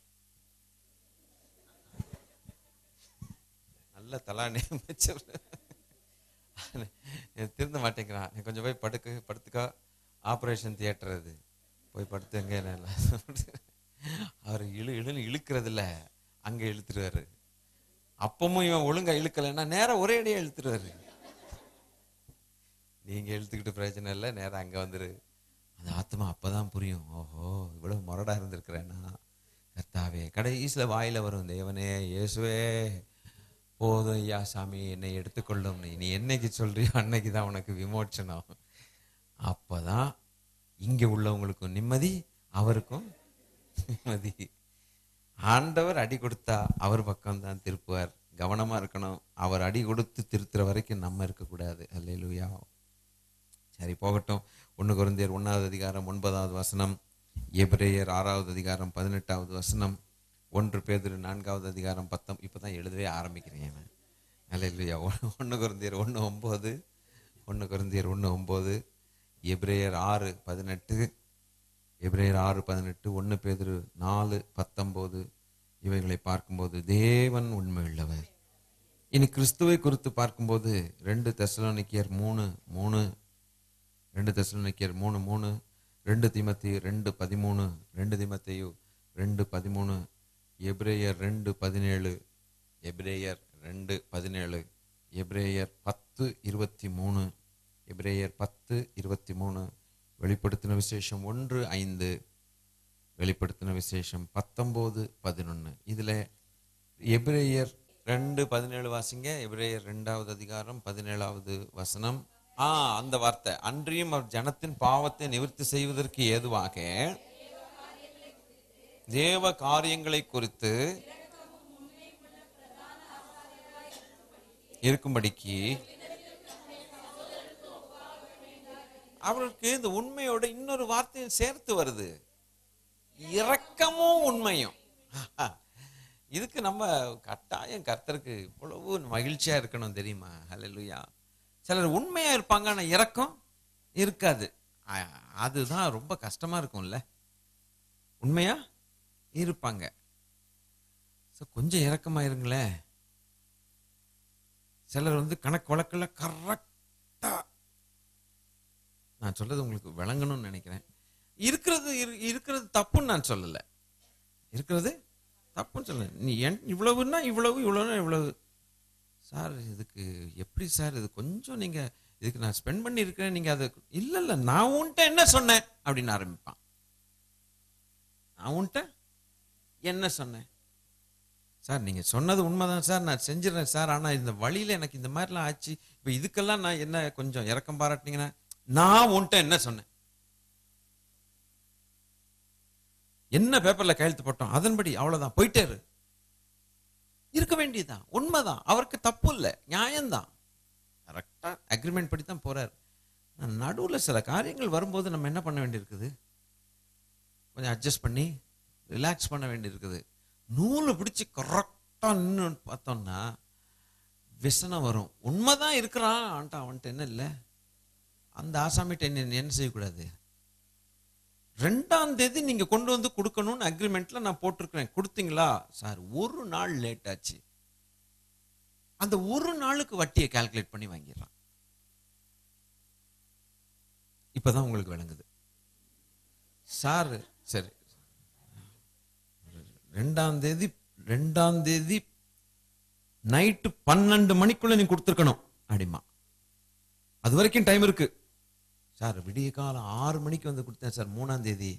நல்ல தலானே வச்சவர் திருந்த மாட்டேங்கிறான் நீ கொஞ்சம் போய் படுக்கு படுத்துக்கா ஆப்ரேஷன் தியேட்டர் அது போய் படுத்துங்க அவர் இழு இழு இழுக்கிறதுல அங்க இழுத்துருவாரு அப்பமும் இவன் ஒழுங்கா இழுக்கலைன்னா நேரா ஒரே அடியா இழுத்துருவாரு நீங்க இழுத்துக்கிட்டு பிரயோஜனம் இல்லை நேரா அங்க வந்துரு அந்த ஆத்மா அப்பதான் புரியும் ஓஹோ இவ்வளவு முரடா இருந்திருக்கிறேன்னா கர்த்தாவே கடைசியில வாயில வரும் தேவனே இயேசுவே போதும் ஐயா சாமி என்னை எடுத்துக்கொள்ளும் நீ நீ என்னைக்கு சொல்றியோ அன்னைக்கு தான் உனக்கு விமோச்சனம் அப்பதான் இங்க உள்ளவங்களுக்கும் நிம்மதி அவருக்கும் நிம்மதி ஆண்டவர் அடி கொடுத்தா அவர் பக்கம் தான் திருப்புவார் கவனமா இருக்கணும் அவர் அடி கொடுத்து திருத்துற வரைக்கும் நம்ம இருக்கக்கூடாது அல்லேலூயா சரி போகட்டும் ஒன்று குருந்தியர் ஒன்றாவது அதிகாரம் ஒன்பதாவது வசனம் எபிரேயர் ஆறாவது அதிகாரம் பதினெட்டாவது வசனம் ஒன்று பேதுரு நான்காவது அதிகாரம் பத்தம் இப்போ தான் எழுதவே ஆரம்பிக்கிறேன் நான் அல்லேலூயா ஒன்று குருந்தியர் ஒன்று ஒம்பது ஒன்று குருந்தியர் ஒன்று ஒம்பது எபிரேயர் ஆறு பதினெட்டு எபிரேயர் ஆறு பதினெட்டு ஒன்று பேதுரு நாலு பத்தொம்போது இவைகளை பார்க்கும்போது தேவன் உண்மை உள்ளவர் இனி கிறிஸ்துவை குறித்து பார்க்கும்போது ரெண்டு தெசலோனிக்கியர் மூணு மூணு ரெண்டு தெசலோனிக்கியர் மூணு மூணு ரெண்டு திமத்தி ரெண்டு பதிமூணு ரெண்டு திமத்தையு ரெண்டு பதிமூணு எபிரேயர் ரெண்டு பதினேழு எபிரேயர் ரெண்டு பதினேழு எபிரேயர் பத்து இருபத்தி மூணு எபிரேயர் பத்து இருபத்தி மூணு வெளிப்படுத்தின விசேஷம் ஒன்று ஐந்து வெளிப்படுத்தின விசேஷம் பத்தொம்போது பதினொன்று இதில் எபிரேயர் ரெண்டு பதினேழு வாசிங்க எபிரேயர் ரெண்டாவது அதிகாரம் பதினேழாவது வசனம் ஆ அந்த வார்த்தை அன்றியும் அவர் ஜனத்தின் பாவத்தை நிவர்த்தி செய்வதற்கு ஏதுவாக தேவ காரியங்களை குறித்து இருக்கும்படிக்கு அவருக்கு இந்த உண்மையோட இன்னொரு வார்த்தையும் சேர்த்து வருது இரக்கமும் உண்மையும் இதுக்கு நம்ம கட்டாயம் கர்த்தருக்கு இவ்வளவு மகிழ்ச்சியா இருக்கணும் தெரியுமா ஹalleluya சிலர் உண்மையா இருப்பாங்க ஆனா இரக்கம் இருக்காது அ- அதுதான் ரொம்ப கஷ்டமா இருக்கும்ல உண்மையா இருப்பாங்க So, கொஞ்சம் இரக்கமா இருங்களேன் சிலர் வந்து கணக்கு வழக்கில் கரெக்டா நான் சொல்றது உங்களுக்கு விளங்கணும்னு நினைக்கிறேன் இருக்கிறது இரு- இருக்கிறது தப்புன்னு நான் சொல்லலை இருக்கிறது தப்புன்னு சொல்லலை நீ என் இவ்வளவுன்னா இவ்வளவு இவ்வளவுன்னா இவ்வளவு சார் இதுக்கு எப்படி சார் இது கொஞ்சம் நீங்க இதுக்கு நான் ஸ்பெண்ட் பண்ணி இருக்கிறேன் நீங்க அது இல்ல இல்ல நான் உன்ட்ட என்ன சொன்னேன் அப்படின்னு ஆரம்பிப்பான் நான் உன்ட்ட என்ன சொன்னேன் சார் நீங்க சொன்னது உண்மைதான் சார் நான் செஞ்சிடறேன் சார் ஆனா இந்த வழியில எனக்கு இந்த மாதிரிலாம் ஆச்சு இப்ப இதுக்கெல்லாம் நான் என்ன கொஞ்சம் இறக்கம் பாராட்டினீங்கன்னா நான் உன்ட்ட என்ன சொன்னேன் என்ன பேப்பர்ல கையெழுத்து போட்டோம் அதன்படி அவ்வளவுதான் போயிட்டே இரு இருக்க வேண்டியதுதான் உண்மைதான் அவருக்கு தப்பு இல்லை நியாயம்தான் கரெக்டா அக்ரிமெண்ட் படி தான் போறாரு நான் நடுவுல சில காரியங்கள் வரும்போது நம்ம என்ன பண்ண வேண்டியிருக்குது கொஞ்சம் அட்ஜஸ்ட் பண்ணி ரிலாக்ஸ் பண்ண வேண்டியிருக்குது நூலை பிடிச்சி கரெக்டா நின்று பார்த்தோம்னா விசனம் வரும் உண்மைதான் இருக்கிறான் ஆன்ட்டா அவன்கிட்ட என்ன இல்லை அந்த ஆசாமிட்ட என்ன என்ன செய்யக்கூடாது ரெண்டாம் தேதி நீங்க கொண்டு வந்து கொடுக்கணும்னு அக்ரிமெண்ட்ல நான் போட்டிருக்கிறேன் கொடுத்தீங்களா சார் ஒரு நாள் லேட் ஆச்சு அந்த ஒரு நாளுக்கு வட்டியை கால்குலேட் பண்ணி வாங்கிடுறான் இப்பதான் உங்களுக்கு விளங்குது சார் சரி ரெண்டாம் தேதி ரெண்டாம் தேதி நைட்டு பன்னெண்டு மணிக்குள்ள நீ கொடுத்துருக்கணும் அப்படிமா அது வரைக்கும் டைம் இருக்கு சார் விடிய காலம் ஆறு மணிக்கு வந்து கொடுத்தேன் சார் மூணாம் தேதி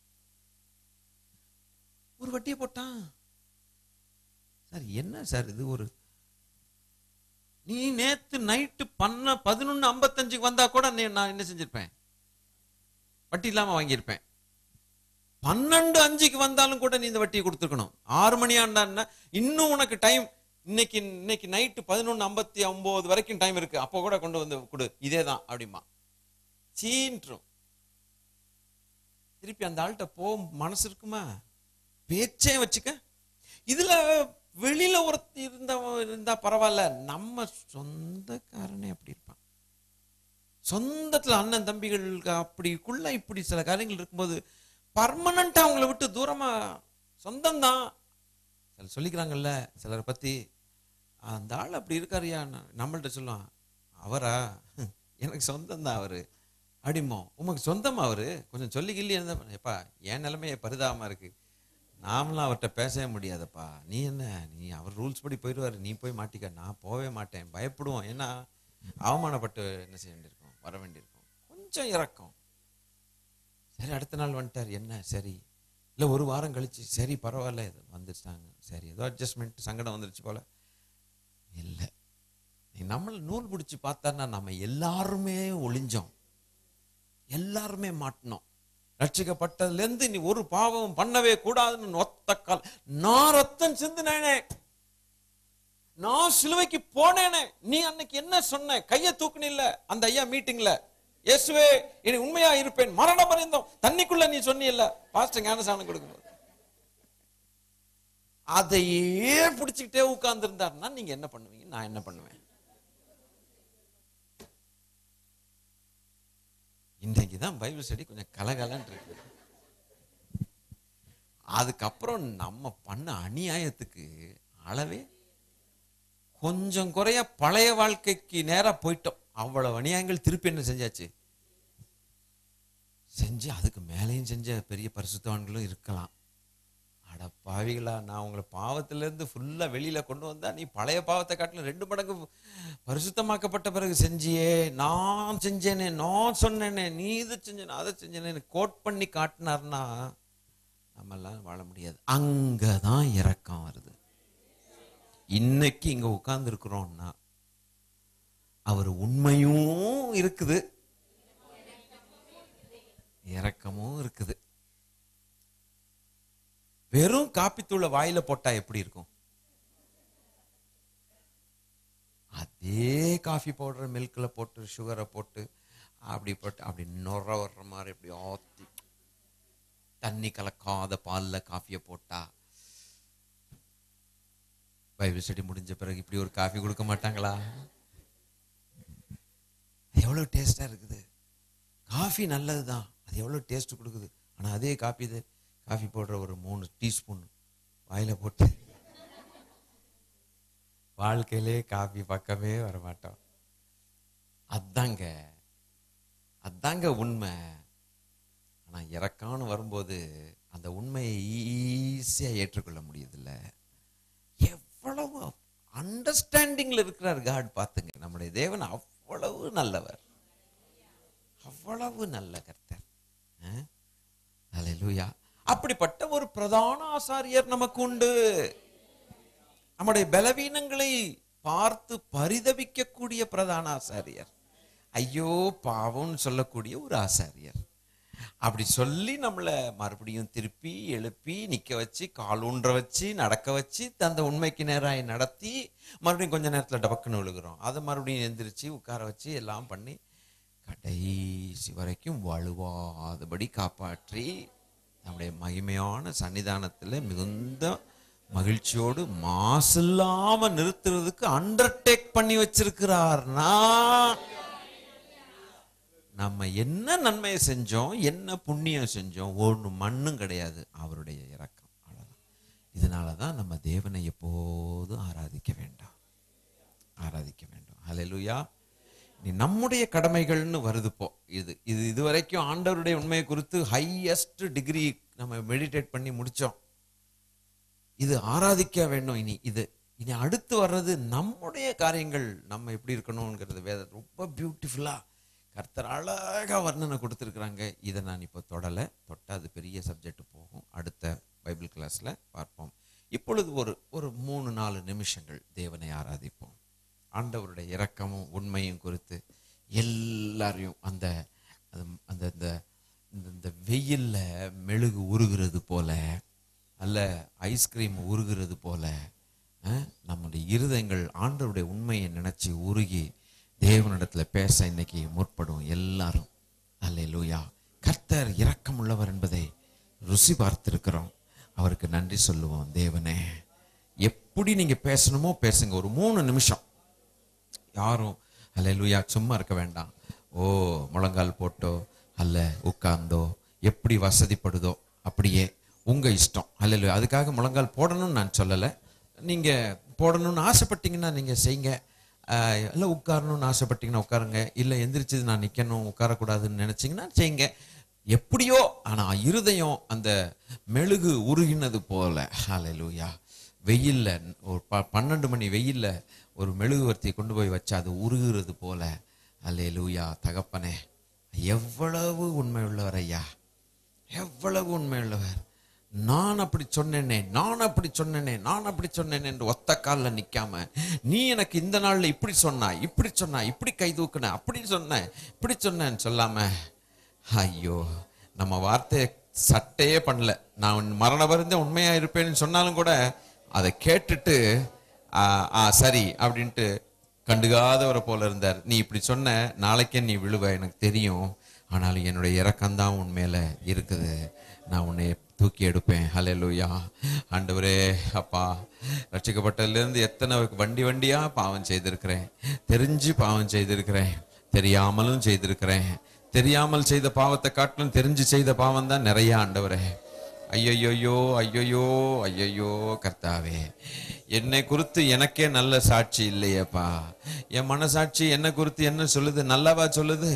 ஒரு வட்டியை போட்டான் சார் என்ன சார் இது ஒரு நீ நேத்து நைட்டு பண்ண பதினொன்னு ஐம்பத்தஞ்சுக்கு வந்தா கூட நீ- நான் என்ன செஞ்சிருப்பேன் வட்டி இல்லாம வாங்கியிருப்பேன் பன்னெண்டு அஞ்சுக்கு வந்தாலும் கூட நீ இந்த வட்டியை கொடுத்துருக்கணும் ஆறு மணி ஆண்டான்னா இன்னும் உனக்கு டைம் இன்னைக்கு இன்னைக்கு நைட்டு பதினொன்னு ஐம்பத்தி ஒன்பது வரைக்கும் டைம் இருக்கு அப்போ கூட கொண்டு வந்து கொடு இதே தான் அப்படிமா சீன்றும் திருப்பி அந்த ஆள்கிட்ட போ மனசு இருக்குமா பேச்சே வச்சுக்க இதுல வெளியில ஒருத்தி இருந்தவன் இருந்தா பரவாயில்ல நம்ம சொந்தக்காரனே அப்படி இருப்பான் சொந்தத்துல அண்ணன் தம்பிகளுக்கு அப்படிக்குள்ள இப்படி சில காரியங்கள் இருக்கும்போது பர்மனண்டா அவங்கள விட்டு தூரமா சொந்தம்தான் சிலர் சொல்லிக்கிறாங்கல்ல சிலரை பத்தி அந்த ஆள் அப்படி இருக்காருயா நம்மள்ட்ட சொல்லுவான் அவரா எனக்கு சொந்தம் தான் அவரு அப்படிமோ உமக்கு சொந்தமா அவரு கொஞ்சம் சொல்லி கிள்ளி இருந்தா எப்பா என் நிலைமையே பரிதாபமா இருக்கு நாமளாம் அவர்கிட்ட பேசவே முடியாதப்பா நீ என்ன நீ அவர் ரூல்ஸ் படி போயிடுவாரு நீ போய் மாட்டிக்க நான் போகவே மாட்டேன் பயப்படுவோம் ஏன்னா அவமானப்பட்டு என்ன செய்ய வேண்டியிருக்கும் வர வேண்டியிருக்கும் கொஞ்சம் இறக்கம் சரி அடுத்த நாள் வந்துட்டார் என்ன சரி இல்லை ஒரு வாரம் கழிச்சு சரி பரவாயில்ல இது வந்துட்டாங்க சரி ஏதோ அட்ஜஸ்ட்மெண்ட் சங்கடம் வந்துருச்சு போல இல்லை நீ நம்மளை நூல் பிடிச்சி பார்த்தான்னா நம்ம எல்லாருமே ஒளிஞ்சோம் எல்லாருமே மாட்டினோம் ரட்சிக்கப்பட்டதுலேருந்து நீ ஒரு பாவம் பண்ணவே கூடாதுன்னு ஒத்த கால் நான் ரத்தம் சிந்தினேனே நான் சிலுவைக்கு போனேனே நீ அன்னைக்கு என்ன சொன்ன கையை தூக்குனில்ல அந்த ஐயா மீட்டிங்ல இயேசுவே இனி உண்மையா இருப்பேன் மரணம் பரிந்தோம் தண்ணிக்குள்ள நீ சொன்னியல்ல பாஸ்டர் ஞானசானம் கொடுக்கும்போது அதையே பிடிச்சுக்கிட்டே உட்கார்ந்து இருந்தாருன்னா நீங்க என்ன பண்ணுவீங்க நான் என்ன பண்ணுவேன் இன்றைக்கு தான் பைபிள் ஸ்டடி கொஞ்சம் கலகலன்னு இருக்கு அதுக்கப்புறம் நம்ம பண்ண அநியாயத்துக்கு அளவே கொஞ்சம் குறைய பழைய வாழ்க்கைக்கு நேரா போயிட்டோம் அவ்வளவு அநியாயங்கள் திருப்பி என்ன செஞ்சாச்சு செஞ்சு அதுக்கு மேலேயும் செஞ்ச பெரிய பரிசுத்தவான்களும் இருக்கலாம் அட அட பாவிகளா நான் உங்களை பாவத்திலேருந்து ஃபுல்லாக வெளியில் கொண்டு வந்தா நீ பழைய பாவத்தை காட்டிலும் ரெண்டு மடங்கு பரிசுத்தமாக்கப்பட்ட பிறகு செஞ்சியே நான் செஞ்சேனே நான் சொன்னேனே நீ இதை செஞ்சேனே அதை செஞ்சேனே கோட் பண்ணி காட்டினார்னா நம்மெல்லாம் வாழ முடியாது அங்கே தான் இறக்கம் வருது இன்னைக்கு இங்கே உட்கார்ந்துருக்குறோம்னா அவர் உண்மையும் இருக்குது இறக்கமும் இருக்குது வெறும் காப்பித்தூளை வாயில போட்டா எப்படி இருக்கும் அதே காஃபி பவுடர் மில்க்ல போட்டு சுகரை போட்டு அப்படி போட்டு அப்படி நுர வர்ற மாதிரி இப்படி ஆத்தி தண்ணி கலக்காத பால்ல காஃபியை போட்டா பைபிள் ஸ்டடி முடிஞ்ச பிறகு இப்படி ஒரு காஃபி கொடுக்க மாட்டாங்களா அது எவ்வளோ டேஸ்டா இருக்குது காஃபி நல்லது தான் அது எவ்வளோ டேஸ்ட் கொடுக்குது ஆனால் அதே காஃபி இது காஃபி போடுற ஒரு மூணு டீஸ்பூன் வாயில போட்டு வாழ்க்கையிலே காஃபி பக்கமே வர மாட்டோம் அதாங்க அதாங்க உண்மை ஆனால் இறக்கான்னு வரும்போது அந்த உண்மையை ஈஸியாக ஏற்றுக்கொள்ள முடியுதில்ல எவ்வளவு அண்டர்ஸ்டாண்டிங்கில் இருக்கிறார் காட் பார்த்துங்க நம்முடைய தேவன் அவ்வளவு நல்லவர் அவ்வளவு நல்ல கர்த்தர் அல்லேலூயா அப்படிப்பட்ட ஒரு பிரதான ஆசாரியர் நமக்கு உண்டு நம்முடைய பலவீனங்களை பார்த்து பரிதபிக்கக்கூடிய பிரதான ஆசாரியர் ஐயோ பாவம்னு சொல்லக்கூடிய ஒரு ஆசாரியர் அப்படி சொல்லி நம்மளை மறுபடியும் திருப்பி எழுப்பி நிக்க வச்சு கால் ஊன்ற வச்சு நடக்க வச்சு அந்த உண்மைக்கு நேராக நடத்தி மறுபடியும் கொஞ்ச நேரத்தில் டபக்குன்னு விழுகிறோம் அதை மறுபடியும் எந்திரிச்சு உட்கார வச்சு எல்லாம் பண்ணி கடைசி வரைக்கும் வலுவாதபடி காப்பாற்றி நம்முடைய மகிமையான சன்னிதானத்தில் மிகுந்த மகிழ்ச்சியோடு மாசில்லாம நிறுத்துறதுக்கு அண்டர்டேக் பண்ணி வச்சிருக்கிறார்னா நம்ம என்ன நன்மையை செஞ்சோம் என்ன புண்ணியம் செஞ்சோம் ஒன்று மண்ணும் கிடையாது அவருடைய இரக்கம் அவ்வளவுதான் இதனால தான் நம்ம தேவனை எப்போதும் ஆராதிக்க வேண்டாம் ஆராதிக்க வேண்டும் ஹalleluya நீ நம்முடைய கடமைகள்னு வருது போ இது இது இதுவரைக்கும் ஆண்டவருடைய உண்மையை குறித்து ஹையஸ்ட் டிகிரி நம்ம மெடிடேட் பண்ணி முடிச்சோம் இது ஆராதிக்க வேண்டும் இனி இது இனி அடுத்து வர்றது நம்முடைய காரியங்கள் நம்ம எப்படி இருக்கணுங்கிறது வேத ரொம்ப பியூட்டிஃபுல்லா கர்த்தர் அழகா வர்ணனை கொடுத்துருக்குறாங்க இதை நான் இப்போ தொடலை தொட்டா அது பெரிய சப்ஜெக்ட் போகும் அடுத்த பைபிள் கிளாஸ்ல பார்ப்போம் இப்பொழுது ஒரு ஒரு மூணு நாலு நிமிஷங்கள் தேவனை ஆராதிப்போம் ஆண்டவருடைய இரக்கமும் உண்மையும் குறித்து எல்லாரையும் அந்த அந்த- அந்த இந்த இந்த- இந்த வெயில்ல மெழுகு உருகிறது போல அல்ல ஐஸ்கிரீம் உருகிறது போல அஹ், நம்முடைய இருதயங்கள் ஆண்டவருடைய உண்மையை நினைச்சு உருகி தேவனிடத்துல பேச இன்னைக்கு முற்படும் எல்லாரும் அல்லேலூயா கர்த்தர் இரக்கம் உள்ளவர் என்பதை ருசி பார்த்திருக்கிறோம் அவருக்கு நன்றி சொல்லுவோம் தேவனே எப்படி நீங்க பேசணுமோ பேசுங்க ஒரு மூணு நிமிஷம் யாரும் அல்லேலூயா சும்மா இருக்க வேண்டாம் ஓ முழங்கால் போட்டோ அல்ல உட்கார்ந்தோ எப்படி வசதிப்படுதோ அப்படியே உங்க இஷ்டம் அல்லேலூயா அதுக்காக முழங்கால் போடணும்னு நான் சொல்லலை நீங்க போடணும்னு ஆசைப்பட்டீங்கன்னா நீங்க செய்யுங்க ஆஹ், இல்ல உட்காரணும்னு ஆசைப்பட்டீங்கன்னா உட்காருங்க இல்ல எந்திரிச்சது நான் நிக்கணும் உட்காரக்கூடாதுன்னு நினைச்சீங்கன்னா செய்யுங்க எப்படியோ ஆனா இருதயம் அந்த மெழுகு உருகினது போல ஹalleluya வெயில்ல ஒரு ப- பன்னெண்டு மணி வெயில்ல ஒரு மெழுகுவர்த்தியை கொண்டு போய் வச்சா அது உருகுறது போல அல்லேலூயா தகப்பனே எவ்வளவு உண்மை உள்ளவர் ஐயா எவ்வளவு உண்மை உள்ளவர் நான் அப்படி சொன்னேனே நான் அப்படி சொன்னேனே நான் அப்படி சொன்னேனே என்று ஒத்த காலில் நிக்காம நீ எனக்கு இந்த நாள்ல இப்படி சொன்னா இப்படி சொன்னா இப்படி கை தூக்குன அப்படி சொன்ன இப்படி சொன்னேன்னு சொல்லாம ஐயோ நம்ம வார்த்தையை சட்டையே பண்ணல நான் உன் மரண வருந்த உண்மையா இருப்பேன்னு சொன்னாலும் கூட அதை கேட்டுட்டு ஆ, ஆ சரி அப்படின்ட்டு கண்டுகாதவரை போல இருந்தார் நீ இப்படி சொன்ன நாளைக்கே நீ விழுவ எனக்கு தெரியும் ஆனாலும் என்னுடைய இறக்கம்தான் உன் மேல இருக்குது நான் உன்னை தூக்கி எடுப்பேன் ஹalleluya ஆண்டவரே அப்பா ரட்சிக்கப்பட்டதுலேருந்து எத்தனை வண்டி வண்டியா பாவம் செய்திருக்கிறேன் தெரிஞ்சு பாவம் செய்திருக்கிறேன் தெரியாமலும் செய்திருக்கிறேன் தெரியாமல் செய்த பாவத்தை காட்டிலும் தெரிஞ்சு செய்த பாவம் தான் நிறைய ஆண்டவரே ஐயையோயோ ஐயையோ ஐயையோ கர்த்தாவே என்னை குறித்து எனக்கே நல்ல சாட்சி இல்லையேப்பா என் மனசாட்சி என்னை குறித்து என்ன சொல்லுது நல்லவா சொல்லுது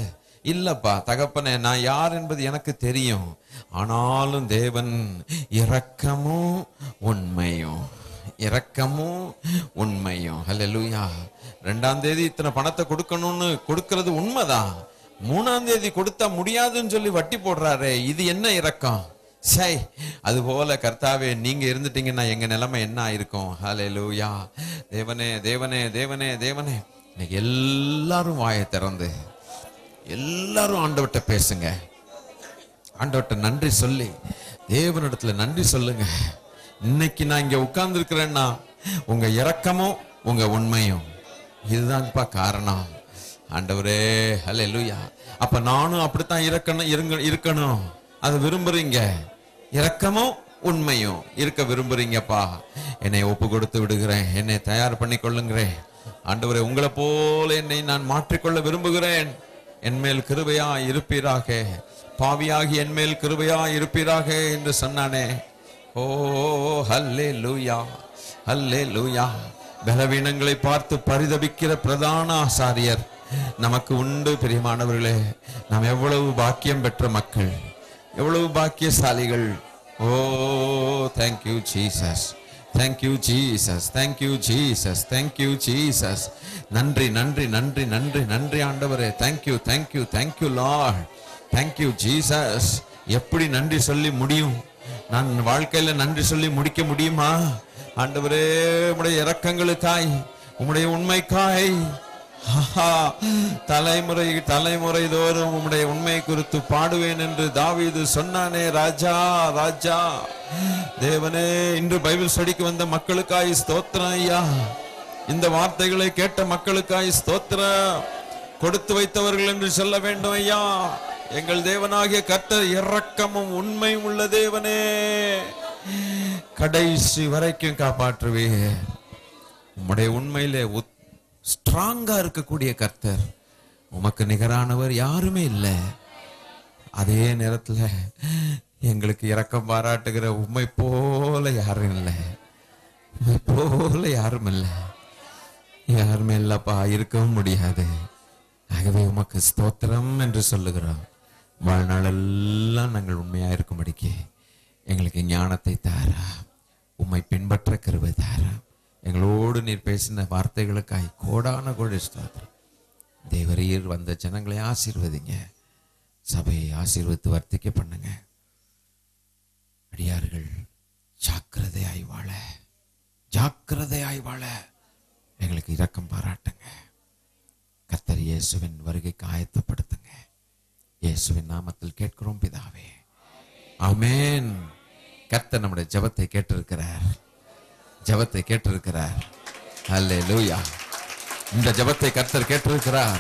இல்லப்பா தகப்பனே நான் யார் என்பது எனக்கு தெரியும் ஆனாலும் தேவன் இரக்கமும் உண்மையும் இரக்கமும் உண்மையும் ஹalleluya ரெண்டாம் தேதி இத்தனை பணத்தை கொடுக்கணும்னு கொடுக்கிறது உண்மைதான் மூணாம் தேதி கொடுத்தா முடியாதுன்னு சொல்லி வட்டி போடுறாரே இது என்ன இரக்கம் சை அது போல கர்த்தாவே நீங்க இருந்துட்டீங்கன்னா எங்க நிலைமை என்ன ஆயிருக்கும் ஹalleluya தேவனே தேவனே தேவனே தேவனே இன்னைக்கு எல்லாரும் வாயை திறந்து எல்லாரும் ஆண்டவர்கிட்ட பேசுங்க ஆண்டவர்கிட்ட நன்றி சொல்லி தேவனிடத்துல நன்றி சொல்லுங்க இன்னைக்கு நான் இங்க உட்கார்ந்து இருக்கிறேன்னா உங்க இரக்கமும் உங்க உண்மையும் இதுதான்ப்பா காரணம் ஆண்டவரே ஹalleluya அப்ப நானும் அப்படித்தான் இருக்கணும் இருங்க இருக்கணும் அதை விரும்புறீங்க இரக்கமும் உண்மையும் இருக்க விரும்புறீங்கப்பா என்னை ஒப்பு கொடுத்து விடுகிறேன் என்னை தயார் பண்ணி கொள்ளுங்கிறேன் ஆண்டவரே உங்களை போல என்னை நான் மாற்றிக்கொள்ள விரும்புகிறேன் என் மேல் கிருபையா இருப்பீராக பாவியாகி என் மேல் கிருபையா இருப்பீராக என்று சொன்னானே ஓ ஹல்லே லூயா ஹல்லே லூயா பலவீனங்களை பார்த்து பரிதபிக்கிற பிரதான ஆசாரியர் நமக்கு உண்டு பிரியமானவர்களே நாம் எவ்வளவு பாக்கியம் பெற்ற மக்கள் எவ்வளவு பாக்கியசாலிகள் ஓ thank you Jesus thank you Jesus thank you Jesus thank you Jesus நன்றி நன்றி நன்றி நன்றி நன்றி ஆண்டவரே thank you thank you thank you Lord thank you Jesus எப்படி நன்றி சொல்லி முடியும் நான் வாழ்க்கையில நன்றி சொல்லி முடிக்க முடியுமா ஆண்டவரே உம்முடைய இரக்கங்களுக்காய் உம்முடைய உண்மைக்காய் ஆஹா, தலைமுறை தலைமுறை தோறும் உம்முடைய உண்மை குறித்து பாடுவேன் என்று தாவீது சொன்னானே ராஜா ராஜா தேவனே இன்று பைபிள் ஸ்டடிக்கு வந்த மக்களுக்காய் ஸ்தோத்திரம் ஐயா இந்த வார்த்தைகளை கேட்ட மக்களுக்காய் ஸ்தோத்திரம் கொடுத்து வைத்தவர்கள் என்று சொல்ல வேண்டும் ஐயா எங்கள் தேவனாகிய கர்த்தர் இரக்கமும் உண்மையும் உள்ள தேவனே கடைசி வரைக்கும் காப்பாற்றுவே உம்முடைய உண்மையிலே ஸ்ட்ராங்கா இருக்கக்கூடிய கர்த்தர் உமக்கு நிகரானவர் யாருமே இல்லை அதே நேரத்துல எங்களுக்கு இரக்கம் பாராட்டுகிற உண்மை போல யாரும் இல்லை உம்மை போல யாரும் இல்லை யாருமே இல்லப்பா இருக்கவும் முடியாது ஆகவே உமக்கு ஸ்தோத்திரம் என்று சொல்லுகிறோம் வாழ்நாளெல்லாம் நாங்கள் உண்மையா இருக்கும்படிக்கு எங்களுக்கு ஞானத்தை தாரா உம்மை பின்பற்ற கருவை தாரா எங்களோடு நீர் பேசின வார்த்தைகளுக்காய் கோடான கோடி ஸ்தோத்திரம் தேவரீர் வந்த ஜனங்களை ஆசீர்வதிங்க சபையை ஆசீர்வதித்து வர்த்திக்க பண்ணுங்க அடியார்கள் ஜாக்கிரதையாய் வாழ ஜாக்கிரதையாய் வாழ எங்களுக்கு இரக்கம் பாராட்டுங்க கர்த்தர் இயேசுவின் வருகைக்கு ஆயத்தப்படுத்துங்க இயேசுவின் நாமத்தில் கேட்கிறோம் பிதாவே ஆமென் கர்த்தர் நம்முடைய ஜெபத்தை கேட்டிருக்கிறார் ஜெபத்தை கேட்டிருக்கிறார் அல்லேலூயா இந்த ஜெபத்தை கர்த்தர் கேட்டிருக்கிறார்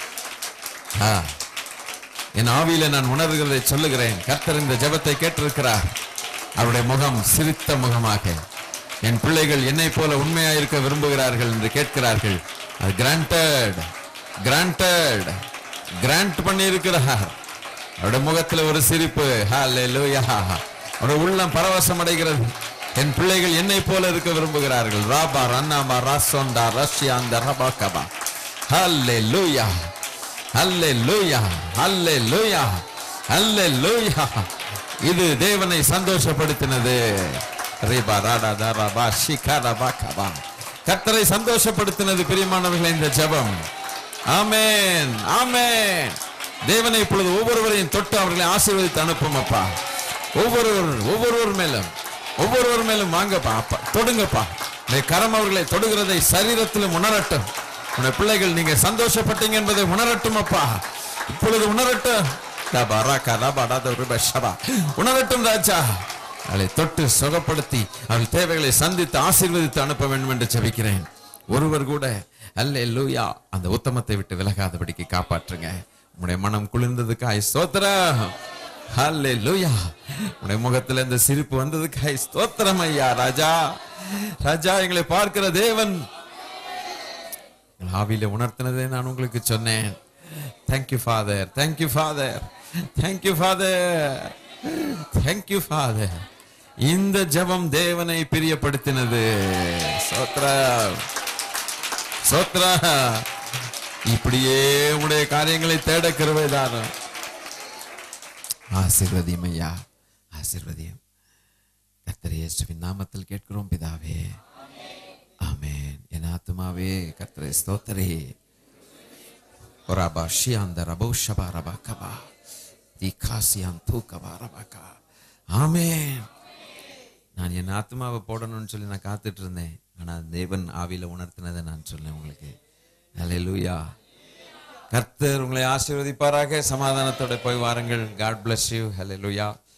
ஆ என் ஆவியில நான் உணர்கிறதை சொல்லுகிறேன் கர்த்தர் இந்த ஜெபத்தை கேட்டிருக்கிறார் அவருடைய முகம் சிரித்த முகமாக என் பிள்ளைகள் என்னை போல உண்மையா இருக்க விரும்புகிறார்கள் என்று கேட்கிறார்கள் அது கிராண்டட் கிராண்டட் கிராண்ட் பண்ணி இருக்கிறார் அவருடைய முகத்துல ஒரு சிரிப்பு ஹalleluya அவருடைய உள்ளம் பரவசம் அடைகிறது என் பிள்ளைகள் என்னை போல இருக்க விரும்புகிறார்கள் ராபா ரன்னாமா ராசோண்டா ரஷ்யாந்த ரபாகபா ஹalleluya ஹalleluya ஹalleluya ஹalleluya இது தேவனை சந்தோஷப்படுத்தினது ரிபா ராடா தாரா பா ஷிகாரா பா கபா கர்த்தரை சந்தோஷப்படுத்தினது பிரியமானவர்களே இந்த ஜெபம் ஆமென் ஆமென் தேவனை இப்பொழுது ஒவ்வொருவரையும் தொட்டு அவர்களை ஆசீர்வதித்து அனுப்பும் அப்பா ஒவ்வொருவர் ஒவ்வொருவர் மேலும் ஒவ்வொருவர் மேலும் வாங்கப்பா அப்பா தொடுங்கப்பா இந்த கரம் அவர்களை தொடுகிறதை சரீரத்திலும் உணரட்டும் உடைய பிள்ளைகள் நீங்க சந்தோஷப்பட்டீங்க என்பதை உணரட்டும் அப்பா இப்பொழுது உணரட்டும் ரபா, ராக்கா, ரபா, டாதா, ருபா, ஷபா. உணரட்டும் ராஜா அவளை தொட்டு சுகப்படுத்தி அவள் தேவைகளை சந்தித்து ஆசீர்வதித்து அனுப்ப வேண்டும் என்று ஜெபிக்கிறேன் ஒருவர் கூட அல்ல லூயா அந்த உத்தமத்தை விட்டு விலகாதபடிக்கு காப்பாற்றுங்க உங்களுடைய மனம் குளிர்ந்ததுக்காய் ஸ்தோத்திரம் ஹல்லே லூயா உடைய முகத்துல இந்த சிரிப்பு வந்ததுக்காய் ஸ்தோத்திரம் ஐயா ராஜா ராஜா எங்களை பார்க்கிற தேவன் எங்கள் ஆவியில உணர்த்தினதை நான் உங்களுக்கு சொன்னேன் thank you father thank you father thank you father thank you father இந்த ஜெபம் தேவனை பிரியப்படுத்தினது சோத்ரா சோத்ரா இப்படியே உடைய காரியங்களை தேட கிருபைதாரும் ஆசீர்வதியும் ஐயா ஆசீர்வதியும் கர்த்தர் இயேசுவின் நாமத்தில் கேட்கிறோம் பிதாவே ஆமென் என் ஆத்துமாவே கர்த்தரை ஸ்தோத்தரே ஒராபா ஷியாந்த ரபோ ஷபா ரபா கபா தீகாசியான் தூக்கபா ரபாக்கா ஆமென் நான் என் ஆத்மாவை போடணும்னு சொல்லி நான் காத்துட்டு இருந்தேன் ஆனா தேவன் ஆவியில உணர்த்தினதை நான் சொன்னேன் உங்களுக்கு அல்லேலூயா கர்த்தர் உங்களை ஆசீர்வதிப்பாராக சமாதானத்தோட போய் வாருங்கள் காட் bless யூ ஹalleluya